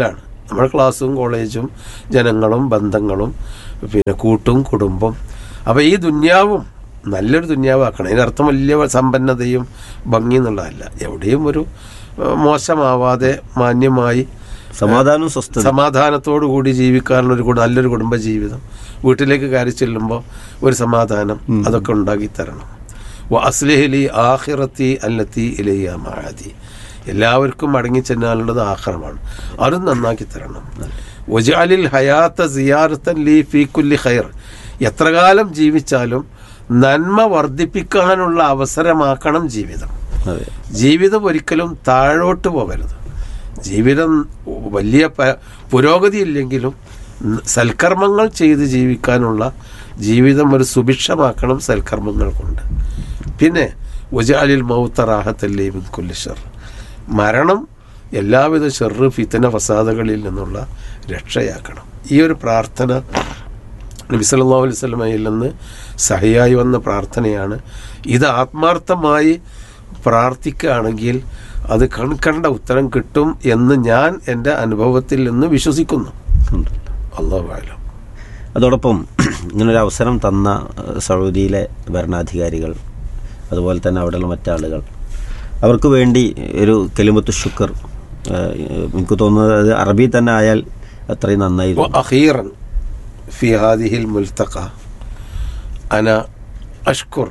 നമ്മുടെ ക്ലാസ്സും കോളേജും ജനങ്ങളും ബന്ധങ്ങളും പിന്നെ കൂട്ടും കുടുംബം അപ്പോൾ ഈ ദുന്യാവും നല്ലൊരു ദുന്യാവാക്കണം അതിനർത്ഥം വലിയ സമ്പന്നതയും ഭംഗി എന്നുള്ളതല്ല എവിടെയും ഒരു ഏഹ്, മോശമാവാതെ മാന്യമായി സമാധാനവും സ്വസ്ഥത സമാധാനത്തോടു കൂടി ജീവിക്കാനുള്ള ഒരു കു- നല്ലൊരു കുടുംബ ജീവിതം വീട്ടിലേക്ക് കയറി ചെല്ലുമ്പോൾ ഒരു സമാധാനം അതൊക്കെ ഉണ്ടാക്കി തരണം വ അസ്ലിഹലി ആഹിറത്തി അല്ലത്തി ഇലയ്യ മാതി എല്ലാവർക്കും മടങ്ങി ചെന്നാലുള്ളത് ആഹ്റമാണ് അതും നന്നാക്കി തരണം വജാലിൽ ഹയാത്ത സിയാറത്തൻ ലീ ഫീ കുല്ലി ഖൈർ എത്ര കാലം ജീവിച്ചാലും നന്മ വർദ്ധിപ്പിക്കാനുള്ള അവസരമാക്കണം ജീവിതം അതെ ജീവിതം ഒരിക്കലും താഴോട്ട് പോകരുത് ജീവിതം വലിയ പ- പുരോഗതി ഇല്ലെങ്കിലും ന- സൽക്കർമ്മങ്ങൾ ചെയ്ത് ജീവിക്കാനുള്ള ജീവിതം ഒരു സുഭിക്ഷമാക്കണം സൽക്കർമ്മങ്ങൾ കൊണ്ട് പിന്നെ ഉജാലിൽ മൗത്ത റാഹത്തല്ലേ കുല്ലിഷർ മരണം എല്ലാവിധ ഷെറ് ഫിത്തന ഫസാദകളിൽ നിന്നുള്ള രക്ഷയാക്കണം ഈ ഒരു പ്രാർത്ഥന നബി സല്ലല്ലാഹു അലൈഹി വസല്ലമയിൽ നിന്ന് സഹിയായി വന്ന പ്രാർത്ഥനയാണ് ഇത് ആത്മാർത്ഥമായി പ്രാർത്ഥിക്കുകയാണെങ്കിൽ അത് കൺകണ്ട ഉത്തരം കിട്ടും എന്ന് ഞാൻ എൻ്റെ അനുഭവത്തിൽ നിന്ന് വിശ്വസിക്കുന്നു അള്ളാഹു ആലം അതോടൊപ്പം ഇങ്ങനൊരു അവസരം തന്ന ഏഹ്, സൗദിയിലെ ഭരണാധികാരികൾ അതുപോലെ തന്നെ അവിടെയുള്ള മറ്റാളുകൾ അവർക്ക് വേണ്ടി ഒരു കെലിമത്ത് ശുക്ർ ഏഹ്, എനിക്ക് തോന്നുന്നത് അത് അറബി തന്നെ ആയാൽ അത്രയും നന്നായിരുന്നു وأخيرا في هذه الملتقى أنا أشكر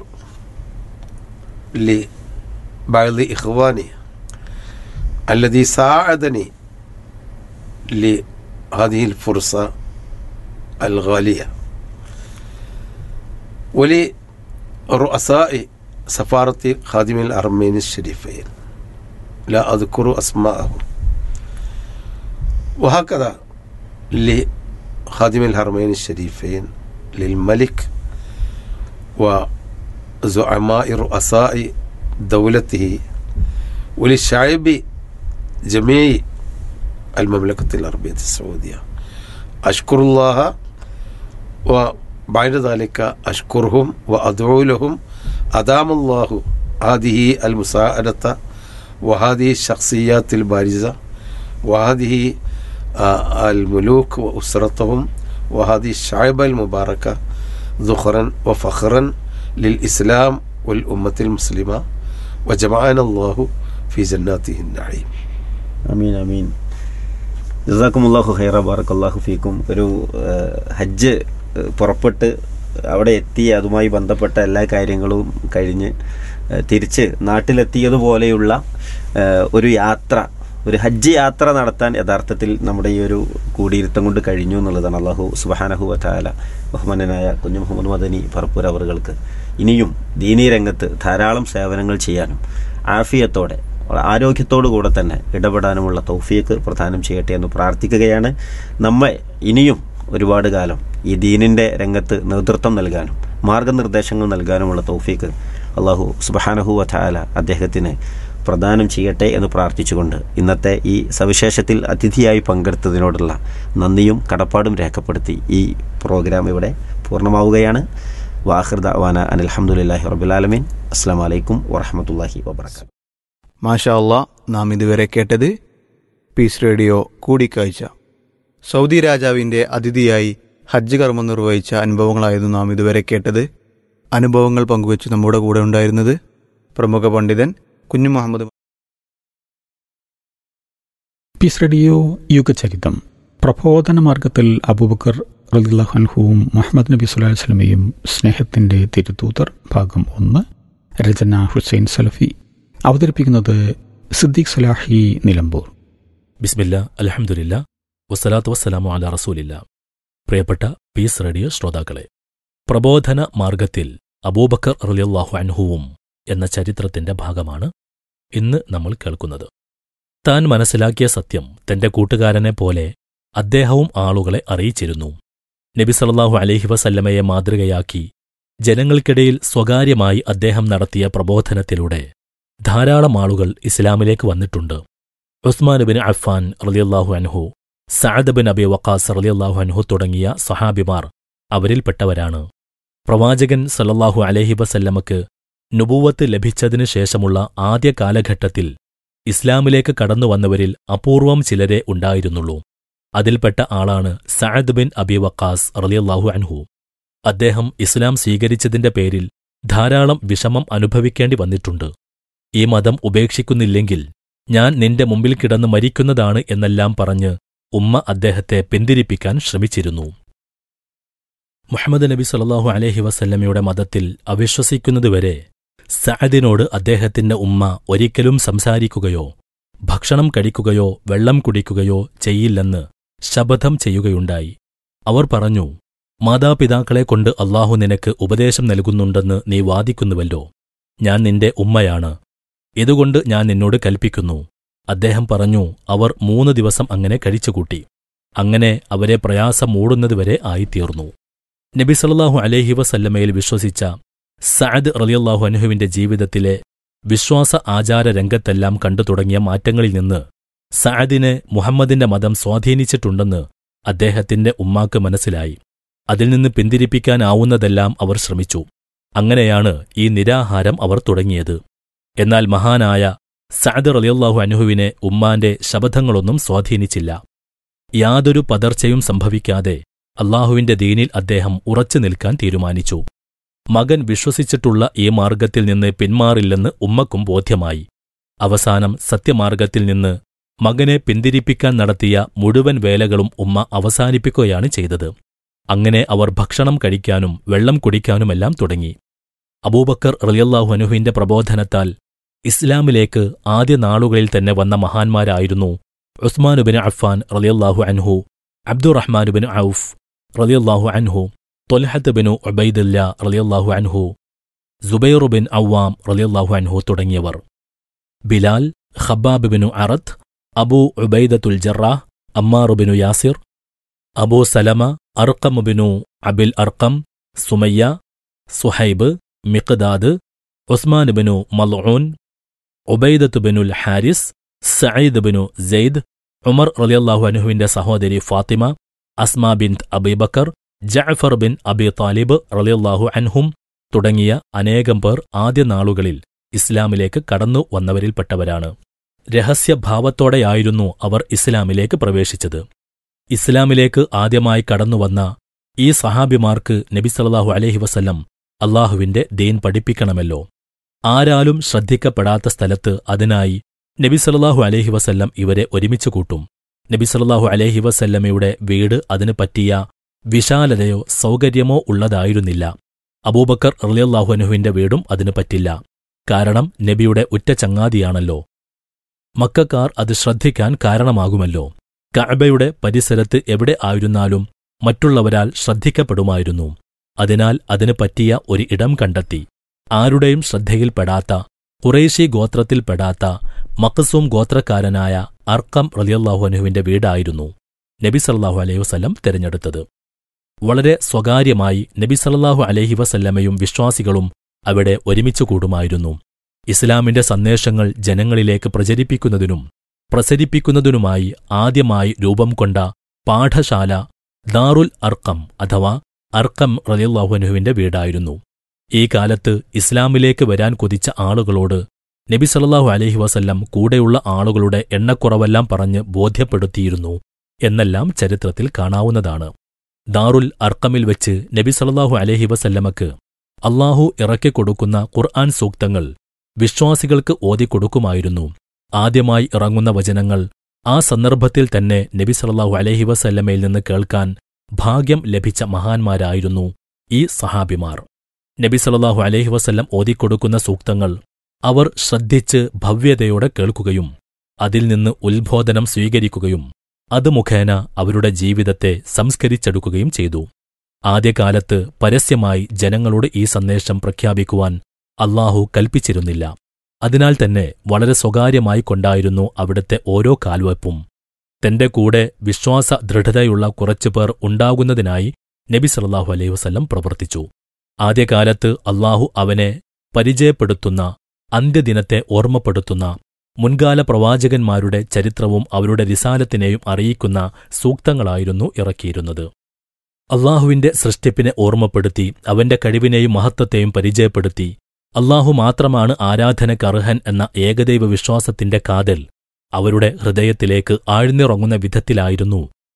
لبعض إخواني الذي ساعدني لهذه الفرصة الغالية ولرؤساء سفارة خادم الأرمين الشريفين لا أذكر أسماءهم وهكذا لخادم الحرمين الشريفين للملك وزعماء رؤساء دولته وللشعب جميع المملكة العربية السعودية أشكر الله وبعد ذلك أشكرهم وأدعو لهم أدام الله هذه المساعدة وهذه الشخصيات البارزة وهذه آه، الملوك وأسرتهم وهذه الشعب المباركة ذخرا وفخرا للإسلام والأمة المسلمة وجمعنا الله في جناته النعيم അമീൻ അമീൻ ജസാക്കുമുല്ലാഹു ഖൈറ ബാറക്കല്ലാഹു ഫീക്കും ഒരു ഏഹ്, ഹജ്ജ് ഏഹ്, പുറപ്പെട്ട് അവിടെ എത്തി അതുമായി ബന്ധപ്പെട്ട എല്ലാ കാര്യങ്ങളും കഴിഞ്ഞ് ഏഹ്, തിരിച്ച് നാട്ടിലെത്തിയതുപോലെയുള്ള ഏഹ്, ഒരു യാത്ര ഒരു ഹജ്ജ് യാത്ര നടത്താൻ യഥാർത്ഥത്തിൽ നമ്മുടെ ഈ ഒരു കൂടിയിരുത്തം കൊണ്ട് കഴിഞ്ഞു എന്നുള്ളതാണ് അള്ളാഹു സുബാനഹു വറ്റാല ബഹുമാനനായ കുഞ്ഞു മുഹമ്മദ് മദനി പറപ്പൂർ അവറുകൾക്ക് ഇനിയും ദീനീ രംഗത്ത് ധാരാളം സേവനങ്ങൾ ചെയ്യാനും ആഫിയത്തോടെ ആരോഗ്യത്തോടു കൂടെ തന്നെ ഇടപെടാനുമുള്ള തൗഫീക്ക് പ്രദാനം ചെയ്യട്ടെ എന്ന് പ്രാർത്ഥിക്കുകയാണ് നമ്മെ ഇനിയും ഒരുപാട് കാലം ഈ ദീനിൻ്റെ രംഗത്ത് നേതൃത്വം നൽകാനും മാർഗനിർദ്ദേശങ്ങൾ നൽകാനുമുള്ള തൗഫീക്ക് അള്ളാഹു സുബഹാനഹു വഥാല അദ്ദേഹത്തിന് പ്രദാനം ചെയ്യട്ടെ എന്ന് പ്രാർത്ഥിച്ചുകൊണ്ട് ഇന്നത്തെ ഈ സവിശേഷത്തിൽ അതിഥിയായി പങ്കെടുത്തതിനോടുള്ള നന്ദിയും കടപ്പാടും രേഖപ്പെടുത്തി ഈ പ്രോഗ്രാം ഇവിടെ പൂർണ്ണമാവുകയാണ് വാഹിർദ വാന അനിൽഹമുല്ലാഹി റബുലാലമീൻ അസ്സാം വലൈക്കും വറഹമത്തല്ലാഹി വാബർക്കാത്തു മാഷാ അള്ളാ നാം ഇതുവരെ കേട്ടത് പീസ് റേഡിയോ കൂടിക്കാഴ്ച സൗദി രാജാവിൻ്റെ അതിഥിയായി ഹജ്ജ് കർമ്മം നിർവഹിച്ച അനുഭവങ്ങളായിരുന്നു നാം ഇതുവരെ കേട്ടത് അനുഭവങ്ങൾ പങ്കുവച്ച് നമ്മുടെ കൂടെ ഉണ്ടായിരുന്നത് പ്രമുഖ പണ്ഡിതൻ കുഞ്ഞു മുഹമ്മദ് പീസ് റേഡിയോ യുഗചരിതം പ്രബോധന മാർഗത്തിൽ അബൂബക്കർ റലിഹൻഹുവും മുഹമ്മദ് നബി സുല്ലാ വസ്ലമയും സ്നേഹത്തിന്റെ തിരുത്തൂതർ ഭാഗം ഒന്ന് രചന ഹുസൈൻ സലഫി അവതരിപ്പിക്കുന്നത് സിദ്ദീഖ് സലാഹി നിലമ്പൂർ ബിസ്മില്ല അലഹമുല്ല വസ്സലാത്തു വസ്സലാമു അല റസൂലില്ല പ്രിയപ്പെട്ട പീസ് റേഡിയോ ശ്രോതാക്കളെ പ്രബോധന മാർഗത്തിൽ അബൂബക്കർ റലിയല്ലാഹു അൻഹുവും എന്ന ചരിത്രത്തിന്റെ ഭാഗമാണ് ഇന്ന് നമ്മൾ കേൾക്കുന്നത് താൻ മനസ്സിലാക്കിയ സത്യം തന്റെ കൂട്ടുകാരനെ പോലെ അദ്ദേഹവും ആളുകളെ അറിയിച്ചിരുന്നു നബി സല്ലല്ലാഹു അലൈഹി വസല്ലമയെ മാതൃകയാക്കി ജനങ്ങൾക്കിടയിൽ സ്വകാര്യമായി അദ്ദേഹം നടത്തിയ പ്രബോധനത്തിലൂടെ ധാരാളം ആളുകൾ ഇസ്ലാമിലേക്ക് വന്നിട്ടുണ്ട് ഉസ്മാൻ ബിൻ അഫ്ഫാൻ റളിയല്ലാഹു അൻഹു സഅദ് ബിൻ അബി വക്കാസ് റളിയല്ലാഹു അൻഹു തുടങ്ങിയ സഹാബിമാർ അവരിൽപ്പെട്ടവരാണ് പ്രവാചകൻ സല്ലല്ലാഹു അലൈഹി വസല്ലമക്ക് നുബൂവത്ത് ലഭിച്ചതിനു ശേഷമുള്ള ആദ്യ കാലഘട്ടത്തിൽ ഇസ്ലാമിലേക്ക് കടന്നുവന്നവരിൽ അപൂർവം ചിലരെ ഉണ്ടായിരുന്നുള്ളൂ അതിൽപ്പെട്ട ആളാണ് സഅദ് ബിൻ അബി വക്കാസ് റളിയല്ലാഹു അൻഹു അദ്ദേഹം ഇസ്ലാം സ്വീകരിച്ചതിന്റെ പേരിൽ ധാരാളം വിഷമം അനുഭവിക്കേണ്ടി വന്നിട്ടുണ്ട് ഈ മതം ഉപേക്ഷിക്കുന്നില്ലെങ്കിൽ ഞാൻ നിന്റെ മുമ്പിൽ കിടന്ന് മരിക്കുന്നതാണ് എന്നെല്ലാം പറഞ്ഞ് ഉമ്മ അദ്ദേഹത്തെ പിന്തിരിപ്പിക്കാൻ ശ്രമിച്ചിരുന്നു മുഹമ്മദ് നബി സല്ലല്ലാഹു അലൈഹി വസല്ലമയുടെ മതത്തിൽ അവിശ്വസിക്കുന്നതുവരെ സഅദിനോട് അദ്ദേഹത്തിന്റെ ഉമ്മ ഒരിക്കലും സംസാരിക്കുകയോ ഭക്ഷണം കഴിക്കുകയോ വെള്ളം കുടിക്കുകയോ ചെയ്യില്ലെന്ന് ശപഥം ചെയ്യുകയുണ്ടായി അവർ പറഞ്ഞു മാതാപിതാക്കളെ കൊണ്ട് അള്ളാഹു നിനക്ക് ഉപദേശം നൽകുന്നുണ്ടെന്ന് നീ വാദിക്കുന്നുവല്ലോ ഞാൻ നിന്റെ ഉമ്മയാണ് ഇതുകൊണ്ട് ഞാൻ നിന്നോട് കൽപ്പിക്കുന്നു അദ്ദേഹം പറഞ്ഞു അവർ മൂന്ന് ദിവസം അങ്ങനെ കഴിച്ചുകൂട്ടി അങ്ങനെ അവരെ പ്രയാസം മൂടുന്നതുവരെ ആയിത്തീർന്നു നബി സല്ലല്ലാഹു അലൈഹി വസല്ലമയിൽ വിശ്വസിച്ച സഅദ് റളിയല്ലാഹു അൻഹുവിന്റെ ജീവിതത്തിലെ വിശ്വാസ ആചാര രംഗത്തെല്ലാം കണ്ടു തുടങ്ങിയ മാറ്റങ്ങളിൽ നിന്ന് സഅദിനെ മുഹമ്മദിന്റെ മതം സ്വാധീനിച്ചിട്ടുണ്ടെന്ന് അദ്ദേഹത്തിന്റെ ഉമ്മാക്ക് മനസ്സിലായി അതിൽ നിന്ന് പിന്തിരിപ്പിക്കാനാവുന്നതെല്ലാം അവർ ശ്രമിച്ചു അങ്ങനെയാണ് ഈ നിരാഹാരം അവർ തുടങ്ങിയത് എന്നാൽ മഹാനായ സഅദ് റളിയല്ലാഹു അൻഹുവിനെ ഉമ്മാന്റെ ശബദങ്ങളൊന്നും സ്വാധീനിച്ചില്ല യാതൊരു പതർച്ചയും സംഭവിക്കാതെ അള്ളാഹുവിന്റെ ദീനിൽ അദ്ദേഹം ഉറച്ചു നിൽക്കാൻ തീരുമാനിച്ചു മകൻ വിശ്വസിച്ചിട്ടുള്ള ഈ മാർഗത്തിൽ നിന്ന് പിന്മാറില്ലെന്ന് ഉമ്മക്കും ബോധ്യമായി അവസാനം സത്യമാർഗത്തിൽ നിന്ന് മകനെ പിന്തിരിപ്പിക്കാൻ നടത്തിയ മുഴുവൻ വേലകളും ഉമ്മ അവസാനിപ്പിക്കുകയാണ് ചെയ്തത് അങ്ങനെ അവർ ഭക്ഷണം കഴിക്കാനും വെള്ളം കുടിക്കാനുമെല്ലാം തുടങ്ങി അബൂബക്കർ റളിയല്ലാഹു അനുഹുവിന്റെ പ്രബോധനത്താൽ ഇസ്ലാമിലേക്ക് ആദ്യ നാളുകളിൽ തന്നെ വന്ന മഹാന്മാരായിരുന്നു ഉസ്മാനുബിൻ അഫ്ഫാൻ റളിയല്ലാഹു അൻഹു അബ്ദുറഹ്മാനുബിൻ ഔഫ് റളിയല്ലാഹു അൻഹു തൊൽഹത്ത് ബിനു ഉബൈദില്ല റളിയല്ലാഹു അൻഹു സുബൈറു ബിൻ അവ്വാം റളിയല്ലാഹു അൻഹു തുടങ്ങിയവർ ബിലാൽ ഖബ്ബാബ് ബിനു അറത്ത് അബൂ ഉബൈദത്തുൽ ജറാഹ് അമ്മാറു ബിനു യാസിർ അബൂ സലമ അർക്കം ബിനു അബിൽ അർക്കം സുമയ്യ സുഹൈബ് മിഖ്ദാദ് ഉസ്മാൻ ബിനു മൽഊൻ ഉബൈദത്ത് ബിനുൽ ഹാരിസ് സഈദ് ബിനു സെയ്ദ് ഉമർ റളിയല്ലാഹു അൻഹുവിന്റെ സഹോദരി ഫാത്തിമ അസ്മാ ബിൻ അബീബക്കർ ജഅഫർ ബിൻ അബി താലിബ് റളിയല്ലാഹു അൻഹും തുടങ്ങിയ അനേകം പേർ ആദ്യ നാളുകളിൽ ഇസ്ലാമിലേക്ക് കടന്നു വന്നവരിൽപ്പെട്ടവരാണ് രഹസ്യഭാവത്തോടെയായിരുന്നു അവർ ഇസ്ലാമിലേക്ക് പ്രവേശിച്ചത് ഇസ്ലാമിലേക്ക് ആദ്യമായി കടന്നുവന്ന ഈ സഹാബിമാർക്ക് നബി സല്ലല്ലാഹു അലൈഹി വസല്ലം അള്ളാഹുവിന്റെ ദീൻ പഠിപ്പിക്കണമല്ലോ ആരാലും ശ്രദ്ധിക്കപ്പെടാത്ത സ്ഥലത്ത് അതിനായി നബി സല്ലല്ലാഹു അലൈഹി വസല്ലം ഇവരെ ഒരുമിച്ച് കൂട്ടും നബി സല്ലല്ലാഹു അലൈഹി വസല്ലമയുടെ വീട് അതിന് പറ്റിയ വിശാലതയോ സൗകര്യമോ ഉള്ളതായിരുന്നില്ല അബൂബക്കർ റളിയല്ലാഹു അൻഹുവിന്റെ വീടും അതിന് പറ്റില്ല കാരണം നബിയുടെ ഉറ്റ ചങ്ങാതിയാണല്ലോ മക്കാർ അത് ശ്രദ്ധിക്കാൻ കാരണമാകുമല്ലോ കഅബയുടെ പരിസരത്ത് എവിടെ ആയിരുന്നാലും മറ്റുള്ളവരാൽ ശ്രദ്ധിക്കപ്പെടുമായിരുന്നു അതിനാൽ അതിന് പറ്റിയ ഒരു ഇടം കണ്ടെത്തി ആരുടെയും ശ്രദ്ധയിൽപ്പെടാത്ത ഖുറൈശി ഗോത്രത്തിൽപ്പെടാത്ത മഖസൂം ഗോത്രക്കാരനായ അർക്കം റലിയല്ലാഹുനുവിന്റെ വീടായിരുന്നു നബി സല്ലല്ലാഹു അലൈഹി വസല്ലം തിരഞ്ഞെടുത്തത് വളരെ സ്വകാര്യമായി നബി സല്ലല്ലാഹു അലൈഹി വസല്ലമയും വിശ്വാസികളും അവിടെ ഒരുമിച്ചു കൂടുമായിരുന്നു ഇസ്ലാമിന്റെ സന്ദേശങ്ങൾ ജനങ്ങളിലേക്ക് പ്രചരിപ്പിക്കുന്നതിനും പ്രസരിപ്പിക്കുന്നതിനുമായി ആദ്യമായി രൂപം കൊണ്ട പാഠശാല ദാറുൽ അർക്കം അഥവാ അർക്കം റലിയല്ലാഹുനുവിന്റെ വീടായിരുന്നു ഈ കാലത്ത് ഇസ്ലാമിലേക്ക് വരാൻ കൊതിച്ച ആളുകളോട് നബി സല്ലല്ലാഹു അലൈഹി വസല്ലം കൂടെയുള്ള ആളുകളുടെ എണ്ണക്കുറവെല്ലാം പറഞ്ഞ് ബോധ്യപ്പെടുത്തിയിരുന്നു എന്നെല്ലാം ചരിത്രത്തിൽ കാണാവുന്നതാണ് ദാറുൽ അർക്കമിൽ വെച്ച് നബി സല്ലല്ലാഹു അലൈഹി വസല്ലമക്ക് അള്ളാഹു ഇറക്കിക്കൊടുക്കുന്ന ഖുർആൻ സൂക്തങ്ങൾ വിശ്വാസികൾക്ക് ഓതിക്കൊടുക്കുമായിരുന്നു ആദ്യമായി ഇറങ്ങുന്ന വചനങ്ങൾ ആ സന്ദർഭത്തിൽ തന്നെ നബി സല്ലല്ലാഹു അലൈഹി വസല്ലമയിൽ നിന്ന് കേൾക്കാൻ ഭാഗ്യം ലഭിച്ച മഹാന്മാരായിരുന്നു ഈ സഹാബിമാർ നബി സല്ലല്ലാഹു അലൈഹി വസല്ലം ഓതിക്കൊടുക്കുന്ന സൂക്തങ്ങൾ അവർ ശ്രദ്ധിച്ച് ഭവ്യതയോടെ കേൾക്കുകയും അതിൽ നിന്ന് ഉത്ബോധനം സ്വീകരിക്കുകയും അത് മുഖേന അവരുടെ ജീവിതത്തെ സംസ്കരിച്ചെടുക്കുകയും ചെയ്തു ആദ്യകാലത്ത് പരസ്യമായി ജനങ്ങളോട് ഈ സന്ദേശം പ്രഖ്യാപിക്കുവാൻ അള്ളാഹു കൽപ്പിച്ചിരുന്നില്ല അതിനാൽ തന്നെ വളരെ സ്വകാര്യമായി കൊണ്ടായിരുന്നു അവിടുത്തെ ഓരോ കാൽവെപ്പും തന്റെ കൂടെ വിശ്വാസ ദൃഢതയുള്ള കുറച്ചുപേർ ഉണ്ടാകുന്നതിനായി നബി സല്ലല്ലാഹു അലൈഹി വസല്ലം പ്രവർത്തിച്ചു ആദ്യകാലത്ത് അള്ളാഹു അവനെ പരിചയപ്പെടുത്തുന്ന അന്ത്യദിനത്തെ ഓർമ്മപ്പെടുത്തുന്ന മുൻകാല പ്രവാചകന്മാരുടെ ചരിത്രവും അവരുടെ റിസാലത്തിനെയും അറിയിക്കുന്ന സൂക്തങ്ങളായിരുന്നു ഇറക്കിയിരുന്നത് അള്ളാഹുവിന്റെ സൃഷ്ടിപ്പിനെ ഓർമ്മപ്പെടുത്തി അവന്റെ കഴിവിനെയും മഹത്വത്തെയും പരിചയപ്പെടുത്തി അള്ളാഹു മാത്രമാണ് ആരാധനക്കർഹൻ എന്ന ഏകദൈവ വിശ്വാസത്തിന്റെ കാതൽ അവരുടെ ഹൃദയത്തിലേക്ക് ആഴ്ന്നിറങ്ങുന്ന വിധത്തിലായിരുന്നു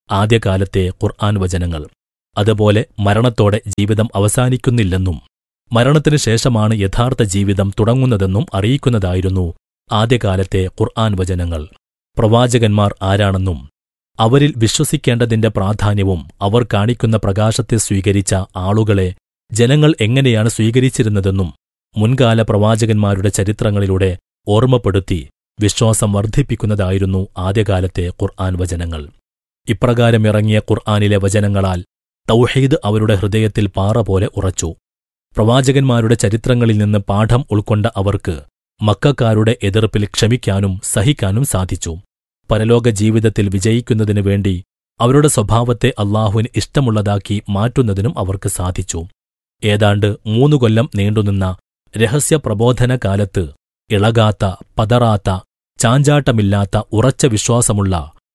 ആദ്യകാലത്തെ ഖുർആൻ വചനങ്ങൾ അതുപോലെ മരണത്തോടെ ജീവിതം അവസാനിക്കുന്നില്ലെന്നും മരണത്തിനു ശേഷമാണ് യഥാർത്ഥ ജീവിതം തുടങ്ങുന്നതെന്നും അറിയിക്കുന്നതായിരുന്നു ആദ്യകാലത്തെ ഖുർആൻ വചനങ്ങൾ പ്രവാചകന്മാർ ആരാണെന്നും അവരിൽ വിശ്വസിക്കേണ്ടതിന്റെ പ്രാധാന്യവും അവർ കാണിക്കുന്ന പ്രകാശത്തെ സ്വീകരിച്ച ആളുകളെ ജനങ്ങൾ എങ്ങനെയാണ് സ്വീകരിച്ചിരുന്നതെന്നും മുൻകാല പ്രവാചകന്മാരുടെ ചരിത്രങ്ങളിലൂടെ ഓർമ്മപ്പെടുത്തി വിശ്വാസം വർദ്ധിപ്പിക്കുന്നതായിരുന്നു ആദ്യകാലത്തെ ഖുർആൻ വചനങ്ങൾ ഇപ്രകാരം ഇറങ്ങിയ ഖുർആനിലെ വചനങ്ങളാൽ തൗഹീദ് അവരുടെ ഹൃദയത്തിൽ പാറ പോലെ ഉറച്ചു പ്രവാചകന്മാരുടെ ചരിത്രങ്ങളിൽ നിന്ന് പാഠം ഉൾക്കൊണ്ട അവർക്ക് മക്കാരുടെ എതിർപ്പിൽ ക്ഷമിക്കാനും സഹിക്കാനും സാധിച്ചു പരലോക ജീവിതത്തിൽ വിജയിക്കുന്നതിനു വേണ്ടി അവരുടെ സ്വഭാവത്തെ അള്ളാഹുവിന് ഇഷ്ടമുള്ളതാക്കി മാറ്റുന്നതിനും അവർക്ക് സാധിച്ചു ഏതാണ്ട് മൂന്നു കൊല്ലം നീണ്ടുനിന്ന രഹസ്യ പ്രബോധന കാലത്ത് ഇളകാത്ത പതറാത്ത ചാഞ്ചാട്ടമില്ലാത്ത ഉറച്ച വിശ്വാസമുള്ള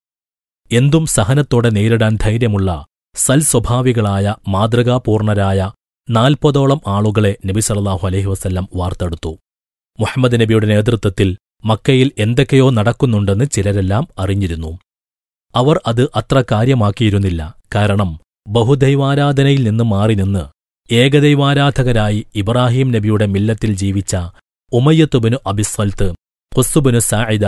എന്തും സഹനത്തോടെ നേരിടാൻ ധൈര്യമുള്ള സൽസ്വഭാവികളായ മാതൃകാപൂർണരായ നാൽപ്പതോളം ആളുകളെ നബി സല്ലല്ലാഹു അലൈഹി വസല്ലം വാർത്തെടുത്തു മുഹമ്മദ് നബിയുടെ നേതൃത്വത്തിൽ മക്കയിൽ എന്തൊക്കെയോ നടക്കുന്നുണ്ടെന്ന് ചിലരെല്ലാം അറിഞ്ഞിരുന്നു അവർ അത് അത്ര കാര്യമാക്കിയിരുന്നില്ല കാരണം ബഹുദൈവാരാധനയിൽ നിന്ന് മാറി നിന്ന് ഏകദൈവാരാധകരായി ഇബ്രാഹിം നബിയുടെ മില്ലത്തിൽ ജീവിച്ച ഉമയ്യത്തുബിനു അബിസ്വൽത്ത് ഹുസ്സുബിനു സായിദ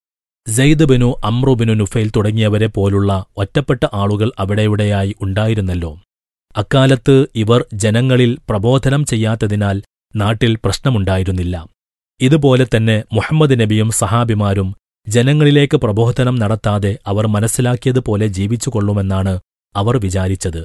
സെയ്ദ് അമ്രുബിനു നുഫൈൽ തുടങ്ങിയവരെ പോലുള്ള ഒറ്റപ്പെട്ട ആളുകൾ അവിടെയിവിടെയായി ഉണ്ടായിരുന്നല്ലോ അക്കാലത്ത് ഇവർ ജനങ്ങളിൽ പ്രബോധനം ചെയ്യാത്തതിനാൽ നാട്ടിൽ പ്രശ്നമുണ്ടായിരുന്നില്ല ഇതുപോലെ തന്നെ മുഹമ്മദ് നബിയും സഹാബിമാരും ജനങ്ങളിലേക്ക് പ്രബോധനം നടത്താതെ അവർ മനസ്സിലാക്കിയതുപോലെ ജീവിച്ചുകൊള്ളുമെന്നാണ് അവർ വിചാരിച്ചത്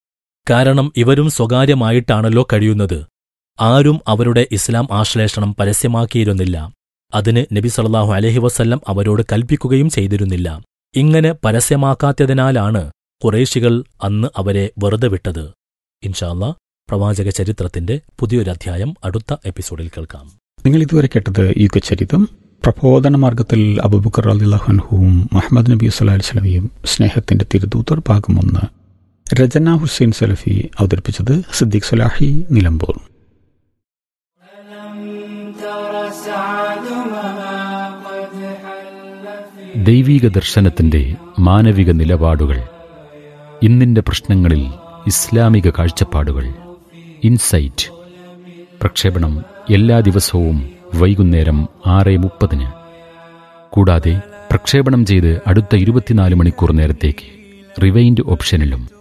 കാരണം ഇവരും സ്വകാര്യമായിട്ടാണല്ലോ കഴിയുന്നത് ആരും അവരുടെ ഇസ്ലാം ആശ്ലേഷണം പരസ്യമാക്കിയിരുന്നില്ല അതിന് നബി സല്ലല്ലാഹു അലൈഹി വസല്ലം അവരോട് കൽപ്പിക്കുകയും ചെയ്തിരുന്നില്ല ഇങ്ങനെ പരസ്യമാക്കാത്തതിനാലാണ് കുറേശികൾ അന്ന് അവരെ വെറുതെ വിട്ടത് ഇൻഷാല്ല പ്രവാചക ചരിത്രത്തിന്റെ പുതിയൊരധ്യായം അടുത്ത എപ്പിസോഡിൽ കേൾക്കാം നിങ്ങൾ ഇതുവരെ കേട്ടത് യുഗചരിതം പ്രബോധന മാർഗത്തിൽ അബുബക്കർ അലിഹൻഹുവും മുഹമ്മദ് നബി സ്വലാഹി സ്വലമിയും സ്നേഹത്തിന്റെ തിരുദൂതർ ഭാഗം ഒന്ന് രചന ഹുസൈൻ സലഫി അവതരിപ്പിച്ചത് സിദ്ദീഖ് സുലാഹി നിലമ്പൂർ ദൈവീക ദർശനത്തിന്റെ മാനവിക നിലപാടുകൾ ഇന്നിന്റെ പ്രശ്നങ്ങളിൽ ഇസ്ലാമിക കാഴ്ചപ്പാടുകൾ ഇൻസൈറ്റ് പ്രക്ഷേപണം എല്ലാ ദിവസവും വൈകുന്നേരം ആറ് മുപ്പതിന് കൂടാതെ പ്രക്ഷേപണം ചെയ്ത് അടുത്ത ഇരുപത്തിനാല് മണിക്കൂർ നേരത്തേക്ക് റിവൈൻഡ് ഓപ്ഷനിലും